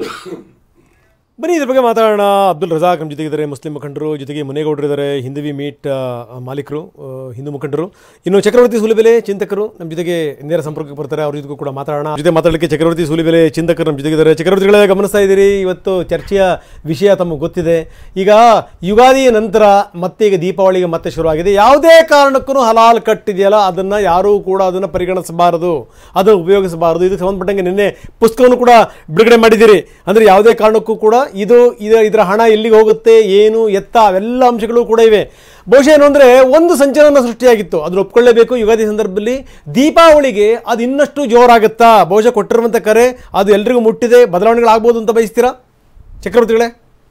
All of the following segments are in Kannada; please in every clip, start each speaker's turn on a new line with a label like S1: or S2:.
S1: ಬನ್ನಿ ಇದ್ರ ಬಗ್ಗೆ ಮಾತಾಡೋಣ ಅಬ್ದುಲ್ ರಜಾಕ್ ನಮ್ಮ ಜೊತೆಗಿದ್ದಾರೆ ಮುಸ್ಲಿಂ ಮುಖಂಡರು ಜೊತೆಗೆ ಮುನೇಗೌಡರು ಇದ್ದಾರೆ ಹಿಂದವಿ ಮೀಟ್ ಆ, ಮಾಲೀಕರು ಆ, ಹಿಂದೂ ಮುಖಂಡರು ಇನ್ನು ಚಕ್ರವರ್ತಿ ಸೂಲಿಬೆಲೆ ಚಿಂತಕರು ನಮ್ಮ ಜೊತೆಗೆ ನೇರ ಸಂಪರ್ಕಕ್ಕೆ ಬರ್ತಾರೆ ಅವ್ರ ಜೊತೆಗೂ ಕೂಡ ಮಾತಾಡೋಣ ಅವ್ರ ಜೊತೆ ಮಾತಾಡಲಿಕ್ಕೆ ಚಕ್ರವರ್ತಿ ಸೂಲಿಬೆಲೆ ಚಿಂತಕರು ನಮ್ಮ ಜೊತೆಗಿದ್ದಾರೆ ಚಕ್ರವರ್ತಿಗಳೇ ಗಮನಿಸ್ತಾ ಇದ್ದೀರಿ ಇವತ್ತು ಚರ್ಚೆಯ ವಿಷಯ ತಮಗೆ ಗೊತ್ತಿದೆ ಈಗ ಯುಗಾದಿಯ ನಂತರ ಮತ್ತೆ ಈಗ ದೀಪಾವಳಿಗೆ ಮತ್ತೆ ಶುರುವಾಗಿದೆ ಯಾವುದೇ ಕಾರಣಕ್ಕೂ ಹಲಾಲ್ ಕಟ್ಟಿದೆಯಲ್ಲ ಅದನ್ನು ಯಾರೂ ಕೂಡ ಅದನ್ನು ಪರಿಗಣಿಸಬಾರದು ಅದನ್ನು ಉಪಯೋಗಿಸಬಾರದು ಇದಕ್ಕೆ ಸಂಬಂಧಪಟ್ಟಂಗೆ ನಿನ್ನೆ ಪುಸ್ತಕವನ್ನು ಕೂಡ ಬಿಡುಗಡೆ ಮಾಡಿದ್ದೀರಿ ಅಂದರೆ ಯಾವುದೇ ಕಾರಣಕ್ಕೂ ಕೂಡ ಇದು ಇದರ ಇದರ ಹಣ ಎಲ್ಲಿಗೆ ಹೋಗುತ್ತೆ ಏನು ಎತ್ತ ಅವೆಲ್ಲ ಅಂಶಗಳು ಕೂಡ ಇವೆ ಬಹುಶಃ ಏನು ಅಂದರೆ ಒಂದು ಸಂಚಲನ ಸೃಷ್ಟಿಯಾಗಿತ್ತು ಅದನ್ನು ಒಪ್ಕೊಳ್ಳೇಬೇಕು ಯುಗಾದಿ ಸಂದರ್ಭದಲ್ಲಿ ದೀಪಾವಳಿಗೆ ಅದು ಇನ್ನಷ್ಟು ಜೋರಾಗುತ್ತಾ ಬಹುಶಃ ಕೊಟ್ಟಿರುವಂಥ ಕರೆ ಅದು ಎಲ್ರಿಗೂ ಮುಟ್ಟಿದೆ ಬದಲಾವಣೆಗಳಾಗ್ಬೋದು ಅಂತ ಬಯಸ್ತೀರಾ ಚಕ್ರವರ್ತಿಗಳೇ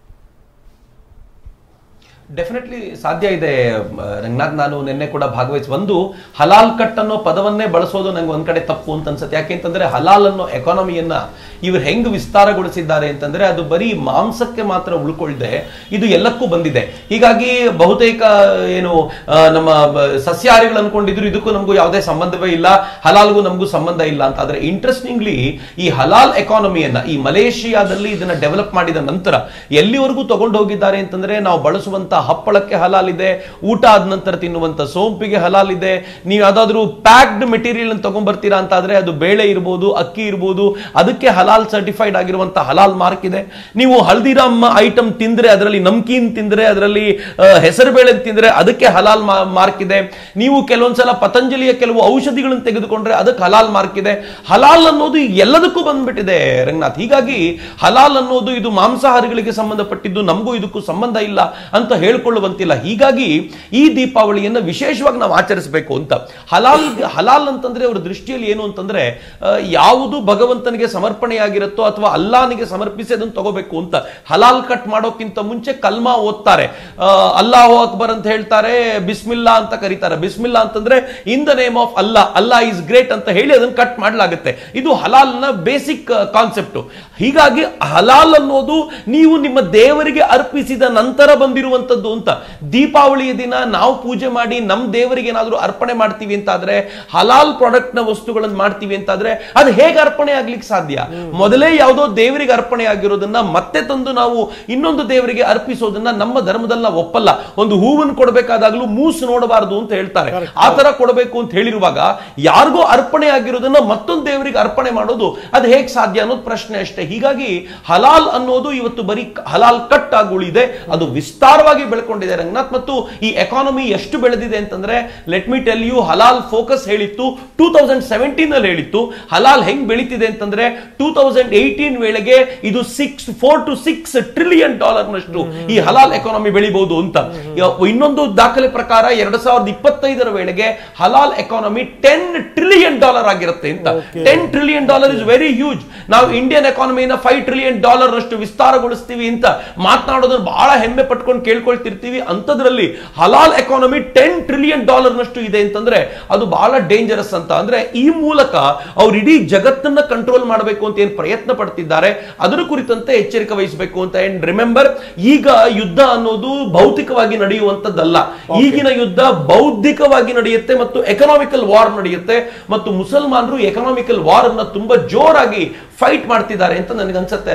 S2: ಡೆಫಿನೆಟ್ಲಿ ಸಾಧ್ಯ ಇದೆ ಮ, ರಂಗನಾಥ್ ನಾನು ನಿನ್ನೆ ಕೂಡ ಭಾಗವಹಿಸಿ ಒಂದು ಹಲಾಲ್ ಕಟ್ ಅನ್ನೋ ಪದವನ್ನೇ ಬಳಸೋದು ನಂಗೆ ಒಂದ್ ಕಡೆ ತಪ್ಪು ಅಂತ ಅನ್ಸುತ್ತೆ ಯಾಕೆಂತಂದ್ರೆ ಹಲಾಲ್ ಅನ್ನೋ ಎಕಾನಮಿಯನ್ನ ಇವ್ರು ಹೆಂಗ್ ವಿಸ್ತಾರಗೊಳಿಸಿದ್ದಾರೆ ಅಂತಂದ್ರೆ ಅದು ಬರೀ ಮಾಂಸಕ್ಕೆ ಮಾತ್ರ ಉಳ್ಕೊಳ್ದೆ ಇದು ಎಲ್ಲಕ್ಕೂ ಬಂದಿದೆ ಹೀಗಾಗಿ ಬಹುತೇಕ ಏನು ಆ, ನಮ್ಮ ಬ- ಸಸ್ಯಾಹಾರಿಗಳು ಅನ್ಕೊಂಡಿದ್ರು ಇದಕ್ಕೂ ನಮಗೂ ಯಾವುದೇ ಸಂಬಂಧವೇ ಇಲ್ಲ ಹಲಾಲ್ಗೂ ನಮಗೂ ಸಂಬಂಧ ಇಲ್ಲ ಅಂತ ಆದ್ರೆ ಇಂಟ್ರೆಸ್ಟಿಂಗ್ಲಿ ಈ ಹಲಾಲ್ ಎಕಾನಮಿಯನ್ನ ಈ ಮಲೇಷಿಯಾದಲ್ಲಿ ಇದನ್ನ ಡೆವಲಪ್ ಮಾಡಿದ ನಂತರ ಎಲ್ಲಿವರೆಗೂ ತಗೊಂಡು ಹೋಗಿದ್ದಾರೆ ಅಂತಂದ್ರೆ ನಾವು ಬಳಸುವಂತ ಹಪ್ಪಳಕ್ಕೆ ಹಲಾಲ್ ಇದೆ ಊಟ ಆದ ನಂತರ ತಿನ್ನುವಂತ ಸೋಂಪಿಗೆ ಹಲಾಲ್ ಇದೆ ನೀವು ಯಾವ್ದಾದ್ರು ಪ್ಯಾಕ್ಡ್ ಮೆಟೀರಿಯಲ್ ತಗೊಂಡ್ಬರ್ತೀರಾ ಅಂತ ಆದ್ರೆ ಅದು ಬೇಳೆ ಇರ್ಬೋದು ಅಕ್ಕಿ ಇರ್ಬೋದು ಅದಕ್ಕೆ ಹಲಾಲ್ ಸರ್ಟಿಫೈಡ್ ಆಗಿರುವಂತ ಹಲಾಲ್ ಮಾರ್ಕ್ ಇದೆ ನೀವು ಹಲ್ದಿರಾಮ್ ಐಟಮ್ ತಿಂದ್ರೆ ಅದರಲ್ಲಿ ನಮ್ಕೀನ್ ತಿಂದ್ರೆ ಅದರಲ್ಲಿ ಹೆಸರು ಬೇಳೆ ತಿಂದ್ರೆ ಅದಕ್ಕೆ ಹಲಾಲ್ ಮಾರ್ಕ್ ಇದೆ ನೀವು ಕೆಲವೊಂದ್ಸಲ ಪತಂಜಲಿಯ ಕೆಲವು ಔಷಧಿಗಳನ್ನು ತೆಗೆದುಕೊಂಡ್ರೆ ಅದಕ್ಕೆ ಹಲಾಲ್ ಮಾರ್ಕ್ ಇದೆ ಹಲಾಲ್ ಅನ್ನೋದು ಈಗ ಎಲ್ಲದಕ್ಕೂ ಬಂದ್ಬಿಟ್ಟಿದೆ ರಂಗನಾಥ್ ಹೀಗಾಗಿ ಹಲಾಲ್ ಅನ್ನೋದು ಇದು ಮಾಂಸಾಹಾರಿಗಳಿಗೆ ಸಂಬಂಧಪಟ್ಟಿದ್ದು ನಮಗೂ ಇದಕ್ಕೂ ಸಂಬಂಧ ಇಲ್ಲ ಅಂತ ಹೇಳ್ಕೊಳ್ಳುವಂತಿಲ್ಲ ಹೀಗಾಗಿ ಈ ದೀಪಾವಳಿಯನ್ನ ವಿಶೇಷವಾಗಿ ನಾವು ಆಚರಿಸಬೇಕು ಅಂತ ಹಲಾಲ್ ಹಲಾಲ್ ಅಂತಂದ್ರೆ ಅವರ ದೃಷ್ಟಿಯಲ್ಲಿ ಏನು ಅಂತಂದ್ರೆ ಆ, ಯಾವುದು ಭಗವಂತನಿಗೆ ಸಮರ್ಪಣೆಯಾಗಿರುತ್ತೋ ಅಥವಾ ಅಲ್ಲಾನಿಗೆ ಸಮರ್ಪಿಸಿ ಅದನ್ನು ತಗೋಬೇಕು ಅಂತ ಹಲಾಲ್ ಕಟ್ ಮಾಡೋಕ್ಕಿಂತ ಮುಂಚೆ ಕಲ್ಮಾ ಓದ್ತಾರೆ ಆ, ಅಲ್ಲಾಹು ಅಕ್ಬರ್ ಅಂತ ಹೇಳ್ತಾರೆ ಬಿಸ್ಮಿಲ್ಲಾ ಅಂತ ಕರೀತಾರೆ ಬಿಸ್ಮಿಲ್ಲಾ ಅಂತಂದ್ರೆ ಇನ್ ದ ನೇಮ್ ಆಫ್ ಅಲ್ಲಾ ಅಲ್ಲಾ ಇಸ್ ಗ್ರೇಟ್ ಅಂತ ಹೇಳಿ ಅದನ್ನು ಕಟ್ ಮಾಡಲಾಗುತ್ತೆ ಇದು ಹಲಾಲ್ನ ಬೇಸಿಕ್ ಕಾನ್ಸೆಪ್ಟ್ ಹೀಗಾಗಿ ಹಲಾಲ್ ಅನ್ನೋದು ನೀವು ನಿಮ್ಮ ದೇವರಿಗೆ ಅರ್ಪಿಸಿದ ನಂತರ ಬಂದಿರುವಂತದ್ದು ಅಂತ ದೀಪಾವಳಿಯ ದಿನ ನಾವು ಪೂಜೆ ಮಾಡಿ ನಮ್ಮ ದೇವರಿಗೆ ಏನಾದರೂ ಅರ್ಪಣೆ ಮಾಡ್ತೀವಿ ಅಂತಾದ್ರೆ ಹಲಾಲ್ ಪ್ರಾಡಕ್ಟ್ ನ ವಸ್ತುಗಳನ್ನು ಮಾಡ್ತೀವಿ ಅಂತಾದ್ರೆ ಅದು ಹೇಗೆ ಅರ್ಪಣೆ ಆಗ್ಲಿಕ್ಕೆ ಸಾಧ್ಯ ಮೊದಲೇ ಯಾವುದೋ ದೇವರಿಗೆ ಅರ್ಪಣೆ ಆಗಿರೋದನ್ನ ಮತ್ತೆ ತಂದು ನಾವು ಇನ್ನೊಂದು ದೇವರಿಗೆ ಅರ್ಪಿಸೋದನ್ನ ನಮ್ಮ ಧರ್ಮದಲ್ಲಿ ನಾವು ಒಪ್ಪಲ್ಲ ಒಂದು ಹೂವನ್ನು ಕೊಡಬೇಕಾದಾಗ್ಲೂ ಮೂಸು ನೋಡಬಾರದು ಅಂತ ಹೇಳ್ತಾರೆ ಆ ತರ ಕೊಡಬೇಕು ಅಂತ ಹೇಳಿರುವಾಗ ಯಾರಿಗೋ ಅರ್ಪಣೆ ಆಗಿರೋದನ್ನ ಮತ್ತೊಂದು ದೇವರಿಗೆ ಅರ್ಪಣೆ ಮಾಡೋದು ಅದು ಹೇಗೆ ಸಾಧ್ಯ ಅನ್ನೋದು ಪ್ರಶ್ನೆ ಅಷ್ಟೇ ಹೀಗಾಗಿ ಹಲಾಲ್ ಅನ್ನೋದು ಇವತ್ತು ಬರೀ ಕ- ಹಲಾಲ್ ಕಟ್ ಆಗಿ ಉಳಿದೆ ಅದು ವಿಸ್ತಾರವಾಗಿ ಬೆಳ್ಕೊಂಡಿದೆ ರಂಗನಾಥ್ ಮತ್ತು ಈ ಎಕಾನಮಿ ಎಷ್ಟು ಬೆಳೆದಿದೆ ಅಂತಂದ್ರೆ ಲೆಟ್ ಮಿ ಟೆಲ್ ಯು ಹಲಾಲ್ ಫೋಕಸ್ ಹೇಳಿತ್ತು ಟೂ ತೌಸಂಡ್ ಸೆವೆಂಟೀನ್ ಅಲ್ಲಿ ಹೇಳಿತ್ತು ಹಲಾಲ್ ಹೆಂಗ್ ಬೆಳೀತಿದೆ ಅಂತಂದ್ರೆ ಟೂ ತೌಸಂಡ್ ಏಯ್ಟೀನ್ ವೇಳೆಗೆ ಇದು six four to six trillion dollar ನಷ್ಟು ಈ ಹಲಾಲ್ ಎಕಾನಮಿ ಬೆಳಿಬಹುದು ಅಂತ ಯ- ಇನ್ನೊಂದು ದಾಖಲೆ ಪ್ರಕಾರ ಎರಡ್ ಸಾವಿರದ ಇಪ್ಪತ್ತೈದರ ವೇಳೆಗೆ ಹಲಾಲ್ ಎಕಾನಮಿ ಟೆನ್ ಟ್ರಿಲಿಯನ್ ಡಾಲರ್ ಆಗಿರುತ್ತೆ ಅಂತ ten trillion dollar is very huge ನಾವು ಇಂಡಿಯನ್ ಎಕಾನಮಿನ ಫೈವ್ ಟ್ರಿಲಿಯನ್ ಡಾಲರ್ ನಷ್ಟು ವಿಸ್ತಾರಗೊಳಿಸ್ತೀವಿ ಅಂತ ಮಾತನಾಡೋದನ್ನ ಬಹಳ ಹೆಮ್ಮೆ ಪಟ್ಕೊಂಡು ಕೇಳ್ಕೊಳ್ತಿರ್ತೀವಿ ಅಂತದ್ರಲ್ಲಿ ಹಲಾಲ್ ಎಕಾನಮಿ ಟೆನ್ ಟ್ರಿಲಿಯನ್ ಡಾಲರ್ ನಷ್ಟು ಇದೆ ಅಂತಂದ್ರೆ ಅದು ಬಹಳ ಡೇಂಜರಸ್ ಅಂತ ಅಂದ್ರೆ ಈ ಮೂಲಕ ಅವ್ರು ಇಡೀ ಜಗತ್ತನ್ನ ಕಂಟ್ರೋಲ್ ಮಾಡಬೇಕು ಅಂತ ಏನ್ ಪ್ರಯತ್ನ ಪಡ್ತಿದ್ದಾರೆ ಅದರ ಕುರಿತಂತೆ ಎಚ್ಚರಿಕೆ ವಹಿಸಬೇಕು ಅಂತ ಅಂಡ್ ರಿಮೆಂಬರ್ ಈಗ ಯುದ್ಧ ಅನ್ನೋದು ಭೌತಿಕವಾಗಿ ನಡೆಯುವಂತದ್ದಲ್ಲ ಈಗಿನ ಯುದ್ಧ ಬೌದ್ಧಿಕವಾಗಿ ನಡೆಯುತ್ತೆ ಮತ್ತು ಎಕನಾಮಿಕಲ್ ವಾರ್ ನಡೆಯುತ್ತೆ ಮತ್ತು ಮುಸಲ್ಮಾನರು ಎಕನಾಮಿಕಲ್ ವಾರ್ ಅನ್ನ ತುಂಬಾ ಜೋರಾಗಿ ಫೈಟ್ ಮಾಡ್ತಿದ್ದಾರೆ ಅಂತ ನನಗೆ ಅನ್ಸುತ್ತೆ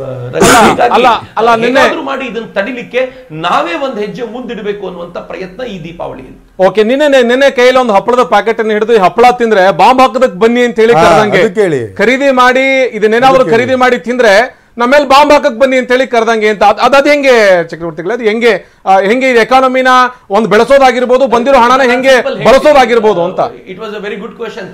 S3: ಅಲ್ಲ, ಅಲ್ಲ, ನಿನ್ನೆ-
S2: ಹೇಗಾದ್ರೂ ಮಾಡಿ ಇದನ್ನ ತಡಿಲಿಕ್ಕೆ ನಾವೇ ಒಂದು ಹೆಜ್ಜೆ ಮುಂದಿಡಬೇಕು ಅನ್ನುವಂತ ಪ್ರಯತ್ನ ಈ ದೀಪಾವಳಿಯಲ್ಲಿ
S3: ಓಕೆ ನಿನ್ನೆ ನಿನ್ನೆ ಕೈಯಲ್ಲಿ ಒಂದು ಹಪ್ಪಳದ ಪ್ಯಾಕೆಟ್ ಅನ್ನು ಹಿಡಿದು ಈ ಹಪ್ಪಳ ತಿಂದ್ರೆ ಬಾಂಬ್ ಹಾಕೋದಕ್ ಬನ್ನಿ ಅಂತ ಹೇಳಿ
S4: ಹಾ,
S3: ಕರೆದಂಗೆ
S4: ಅದಕ್ಕೆ ಹೇಳಿ.
S3: ಖರೀದಿ ಮಾಡಿ ಇದನ್ನೇನಾದ್ರು ಖರೀದಿ ಮಾಡಿ ತಿಂದ್ರೆ ನಮ್ಮೇಲೆ ಬಾಂಬ್ ಹಾಕಕ್ ಬನ್ನಿ ಅಂತ ಹೇಳಿ ಕರೆದಂಗೆ ಅಂತ ಅದ್- ಅದ್ ಅದ್ ಹೆಂಗೆ ಚಕ್ರವರ್ತಿಗಳೇ ಅದು ಹೆಂಗೆ ಆ, ಹೆಂಗೆ ಎಕಾನಮಿನ ಒಂದು ಬೆಳೆಸೋದಾಗಿರ್ಬೋದು ಬಂದಿರೋ ಹಣನ ಹೆಂಗೆ ಬಳಸೋದಾಗಿರ್ಬೋದು ಅಂತ
S2: it was a very good question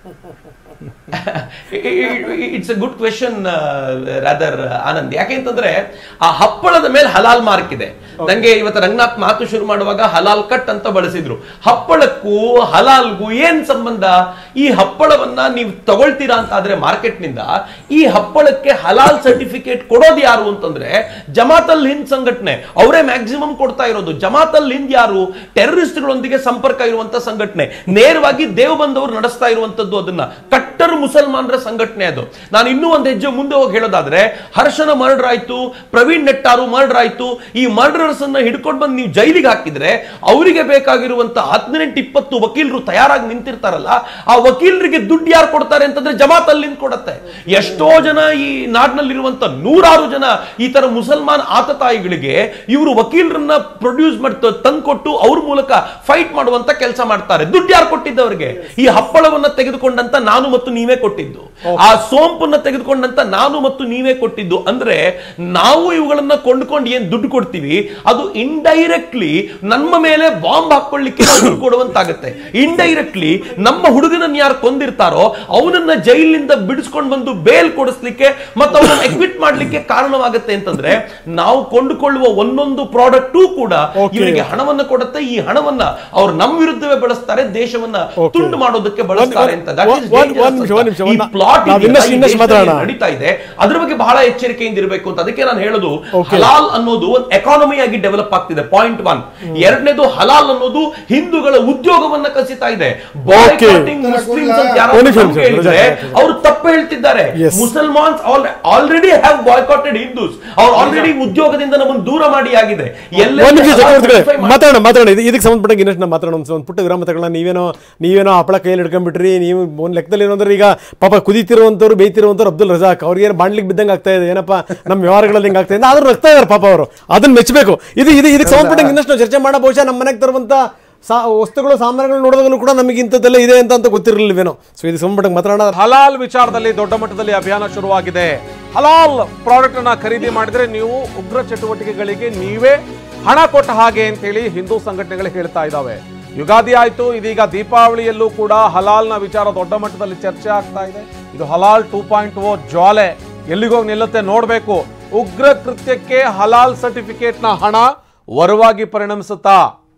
S2: it's a good question rather Anand ಯಾಕೆಂತಂದ್ರೆ ಆ ಹಪ್ಪಳದ ಮೇಲೆ ಹಲಾಲ್ ಮಾರ್ಕ್ ಇದೆ ನಂಗೆ ಇವತ್ತು ರಂಗನಾಥ್ ಮಾತು ಶುರು ಮಾಡುವಾಗ ಹಲಾಲ್ ಕಟ್ ಅಂತ ಬಳಸಿದ್ರು ಹಪ್ಪಳಕ್ಕೂ ಹಲಾಲ್ಗೂ ಏನ್ ಸಂಬಂಧ ಈ ಹಪ್ಪಳವನ್ನ ನೀವು ತಗೊಳ್ತೀರಾ ಅಂತ ಆದ್ರೆ ಮಾರ್ಕೆಟ್ ನಿಂದ ಈ ಹಪ್ಪಳಕ್ಕೆ ಹಲಾಲ್ ಸರ್ಟಿಫಿಕೇಟ್ ಕೊಡೋದು ಯಾರು ಅಂತಂದ್ರೆ ಜಮಾತ್ ಅಲ್ ಹಿಂದ್ ಸಂಘಟನೆ ಅವರೇ ಮ್ಯಾಕ್ಸಿಮಮ್ ಕೊಡ್ತಾ ಇರೋದು ಜಮಾತ್ ಅಲ್ ಹಿಂದ್ ಯಾರು ಟೆರರಿಸ್ಟ್ಗಳೊಂದಿಗೆ ಸಂಪರ್ಕ ಇರುವಂತ ಸಂಘಟನೆ ನೇರವಾಗಿ ದೇವಬಂದ್ ಅವರು ನಡೆಸ್ತಾ ಇರುವಂತದ್ದು ಅದನ್ನ ಕಟ್ಟರ್ ಮುಸಲ್ಮಾನರ ಸಂಘಟನೆ ಅದು ನಾನು ಇನ್ನೂ ಒಂದು ಹೆಜ್ಜೆ ಮುಂದೆ ಹೋಗಿ ಹೇಳೋದಾದ್ರೆ ಹರ್ಷನ ಮರ್ಡರ್ ಆಯ್ತು ಪ್ರವೀಣ್ ನೆಟ್ಟಾರು ಮರ್ಡರ್ ಆಯ್ತು ಈ ಮರ್ಡರ್ ಮರ್ಡರರ್ಸ್ ಅನ್ನ ಹಿಡ್ಕೊಂಡು ಬಂದು ನೀವು ಜೈಲಿಗೆ ಹಾಕಿದ್ರೆ ಅವರಿಗೆ ಬೇಕಾಗಿರುವಂತ ಹದಿನೆಂಟು ಇಪ್ಪತ್ತು ವಕೀಲರು ತಯಾರಾಗಿ ನಿಂತಿರ್ತಾರಲ್ಲ ಆ ವಕೀಲರಿಗೆ ದುಡ್ಡು ಯಾರು ಕೊಡ್ತಾರೆ ಅಂತಂದ್ರೆ ಜಮಾತ್ ಅಲ್ಲಿ ನಿಂತ್ ಕೊಡತ್ತೆ ಎಷ್ಟೋ ಜನ ಈ ನಾಡಿನಲ್ಲಿರುವಂತ ನೂರಾರು ಜನ ಈ ತರ ಮುಸಲ್ಮಾನ್ ಆತತಾಯಿಗಳಿಗೆ ಇವರು ವಕೀಲರನ್ನ ಪ್ರೊಡ್ಯೂಸ್ ಮಾಡಿ ತಂದ್ಕೊಟ್ಟು ಅವ್ರ ಮೂಲಕ ಫೈಟ್ ಮಾಡುವಂತ ಕೆಲಸ ಮಾಡ್ತಾರೆ ದುಡ್ಡು ಯಾರು ಕೊಟ್ಟಿದ್ದವರಿಗೆ ಈ ಹಪ್ಪಳವನ್ನ ತೆಗೆದುಕೊಂಡಂತ ನಾನು ಮತ್ತು ನೀವೇ ಕೊಟ್ಟಿದ್ದು ಆ ಸೋಂಪನ್ನ ತೆಗೆದುಕೊಂಡಂತ ನಾನು ಮತ್ತು ನೀವೇ ಕೊಟ್ಟಿದ್ದು ಅಂದ್ರೆ ನಾವು ಇವುಗಳನ್ನ ಕೊಂಡ್ಕೊಂಡು ಏನ್ ದುಡ್ಡು ಕೊಡ್ತೀವಿ ಅದು ಇಂಡೈರೆಕ್ಟ್ಲಿ ನಮ್ಮ ಮೇಲೆ ಬಾಂಬ್ ಹಾಕೊಳ್ಳಿಕ್ಕೆ ನಾವು ದುಡ್ಡು ಕೊಡುವಂತಾಗತ್ತೆ ಇಂಡೈರೆಕ್ಟ್ಲಿ ನಮ್ಮ ಹುಡುಗನನ್ನ ಯಾರು ಕೊಂದಿರ್ತಾರೋ ಅವನನ್ನ ಜೈಲಿನಿಂದ ಬಿಡಿಸ್ಕೊಂಡು ಬಂದು ಬೇಲ್ ಕೊಡಿಸ್ಲಿಕ್ಕೆ ಮತ್ತು ಅವನನ್ನ ಎಕ್ವಿಟ್ ಮಾಡ್ಲಿಕ್ಕೆ ಕಾರಣವಾಗುತ್ತೆ ಅಂತಂದ್ರೆ ನಾವು ಕೊಂಡುಕೊಳ್ಳುವ ಒಂದೊಂದು ಪ್ರಾಡಕ್ಟು ಕೂಡ
S1: Okay.
S2: ಇವರಿಗೆ ಹಣವನ್ನ ಕೊಡುತ್ತೆ ಈ ಹಣವನ್ನ ಅವ್ರು ನಮ್ಮ ವಿರುದ್ಧವೇ ಬಳಸ್ತಾರೆ ದೇಶವನ್ನ ತುಂಡು ಮಾಡೋದಕ್ಕೆ ಬಳಸ್ತಾರೆ ಅಂತ That is
S1: ಒಂದ್- ಒಂದ್-
S2: dangerous
S1: ಒಂದ್ ನಿಮಿಷ, ಒಂದ್ ನಿಮಿಷ,
S2: ಈ
S1: ಒಂದ್-
S2: plot
S1: ನಾವ್
S2: ಇದೆಯಲ್ಲ,
S1: ಇನ್ನಷ್ಟು-
S2: ಈ
S1: ಇನ್ನಷ್ಟು
S2: ದೇಶದಲ್ಲಿ
S1: ಮಾತಾಡೋಣ.
S2: ನಡೀತಾ ಇದೆ ಅದ್ರ ಬಗ್ಗೆ ಬಹಳ ಎಚ್ಚರಿಕೆಯಿಂದ ಇರಬೇಕು ಅಂತ ಅದಕ್ಕೆ ನಾನು ಹೇಳೋದು
S1: Okay.
S2: ಹಲಾಲ್ ಅನ್ನೋದು ಒಂದು ಎಕಾನಮಿ ಆಗಿ ಡೆವಲಪ್ ಆಗ್ತಿದೆ ಪಾಯಿಂಟ್ ಒನ್ ಎರಡನೇದು ಹಲಾಲ್ ಅನ್ನೋದು ಹಿಂದೂಗಳ ಉದ್ಯೋಗವನ್ನ ಕಸಿತಾ ಇದೆ Boycotting Muslims ಅಂತ ಯಾರಾದ್ರೂ
S1: ಒಂದ್ ನಿಮಿಷ,
S2: ನಮ್ಗೆ
S1: ಒಂದ್ ನಿಮಿಷ,
S2: ಹೇಳಿದ್ರೆ
S1: ರಜಾ.
S2: ಅವರು ತಪ್ಪು ಹೇಳ್ತಿದ್ದಾರೆ
S1: Yes.
S2: ಮುಸಲ್ಮಾನ್ಸ್ ಆಲ್ರೆಡಿ ಹ್ಯಾವ್ ಬಾಯ್ಕಾಟೆಡ್ ಹಿಂದೂಸ್ ಅವ್ರು ಆಲ್ರೆಡಿ ಉದ್ಯೋಗದಿಂದ ನಮ್ಮನ್ನು ದೂರ ಮಾಡಿ ಆಗಿದೆ ಎಲ್ಲೆಲ್ಲಿ
S1: ಒಂದ್ ನಿಮಿಷ
S2: ಹಲಾಲ್
S1: ಚಕ್ರವರ್ತಿಗಳೇ,
S2: certify ಮಾಡಿ-
S1: ಮಾತಾಡೋಣ ಮಾತಾಡೋಣ ಇದು ಇದಕ್ಕೆ ಸಂಬಂಧಪಟ್ಟಂಗೆ ಇನ್ನಷ್ಟು ನಾವು ಮಾತಾಡೋಣ ಒಂದು ಪುಟ್ಟ ವಿರಾಮ ತಗೊಳ್ಳೋಣ ನೀವೇನೋ ನೀವೇನೋ ಹಪ್ಪಳ ಕೈಯಲ್ಲಿ ಹಿಡ್ಕೊಂಡ್ಬಿಟ್ರಿ ನೀವು ಒಂದು ಲೆಕ್ಕದಲ್ಲಿ ಏನಂದ್ರೆ ಈಗ ಪಾಪ ಕುದಿತಿರುವಂಥವ್ರು ಬೇಯ್ತಿರುವಂಥವ್ರು ಅಬ್ದುಲ್ ರಜಾಕ್ ಅವ್ರಿಗೆ ಏನು ಬಾಣ್ಲಿಗೆ ಬಿದ್ದಂಗೆ ಆಗ್ತಾ ಇದೆ ಏನಪ್ಪ ನಮ್ಮ ವ್ಯವಹಾರಗಳಲ್ಲಿ ಹಿಂಗೆ ಆಗ್ತಾ ಇದೆ ಆದ್ರೂ ರಕ್ತ ಇದಾರೆ ಪಾಪ ಅವರು ಅದನ್ನ ಮೆಚ್ಚಬೇಕು ಇದು ಇದು ಇದಕ್ಕೆ ಸಂಬಂಧಪಟ್ಟಂಗೆ ಇನ್ನಷ್ಟು ನಾವು ಚರ್ಚೆ ಮಾಡೋ ಬಹುಶಃ ನಮ್ಮ ಮನೆಗೆ ತರುವಂಥ ಸಾ ವಸ್ತುಗಳು ಸಾಮಾನುಗಳು ನೋಡೋದಲ್ಲೂ ಕೂಡ ನಮಗೆ ಇಂಥದ್ದೆಲ್ಲ ಇದೆ ಅಂತ ಅಂತ ಗೊತ್ತಿರಲಿಲ್ವೇನೋ ಸೊ ಇದಕ್ಕೆ ಸಂಬಂಧಪಟ್ಟಂಗೆ ಮಾತಾಡೋಣ
S3: ಹಲಾಲ್ ವಿಚಾರದಲ್ಲಿ ದೊಡ್ಡ ಮಟ್ಟದಲ್ಲಿ ಅಭಿಯಾನ ಶುರುವಾಗಿದೆ ಹಲಾಲ್ ಪ್ರಾಡಕ್ಟ್ ಅನ್ನ ಖರೀದಿ ಮಾಡಿದ್ರೆ ನೀವು ಉಗ್ರ ಚಟುವಟಿಕೆಗಳಿಗೆ ನೀವೇ ಹಣ ಕೊಟ್ಟ ಹಾಗೆ ಅಂತೇಳಿ ಹಿಂದೂ ಸಂಘಟನೆಗಳು ಹೇಳ್ತಾ ಇದ್ದಾವೆ ಯುಗಾದಿ ಆಯ್ತು ಇದೀಗ ದೀಪಾವಳಿಯಲ್ಲೂ ಕೂಡ ಹಲಾಲ್ನ ವಿಚಾರ ದೊಡ್ಡ ಮಟ್ಟದಲ್ಲಿ ಚರ್ಚೆ ಆಗ್ತಾ ಇದೆ ಇದು ಹಲಾಲ್ ಟೂ ಪಾಯಿಂಟ್ ಓ ಜ್ವಾಲೆ ಎಲ್ಲಿಗೋಗಿ ನಿಲ್ಲುತ್ತೆ ನೋಡಬೇಕು ಉಗ್ರ ಕೃತ್ಯಕ್ಕೆ ಹಲಾಲ್ ಸರ್ಟಿಫಿಕೇಟ್ನ ಹಣ ವರವಾಗಿ ಪರಿಣಮಿಸುತ್ತಾ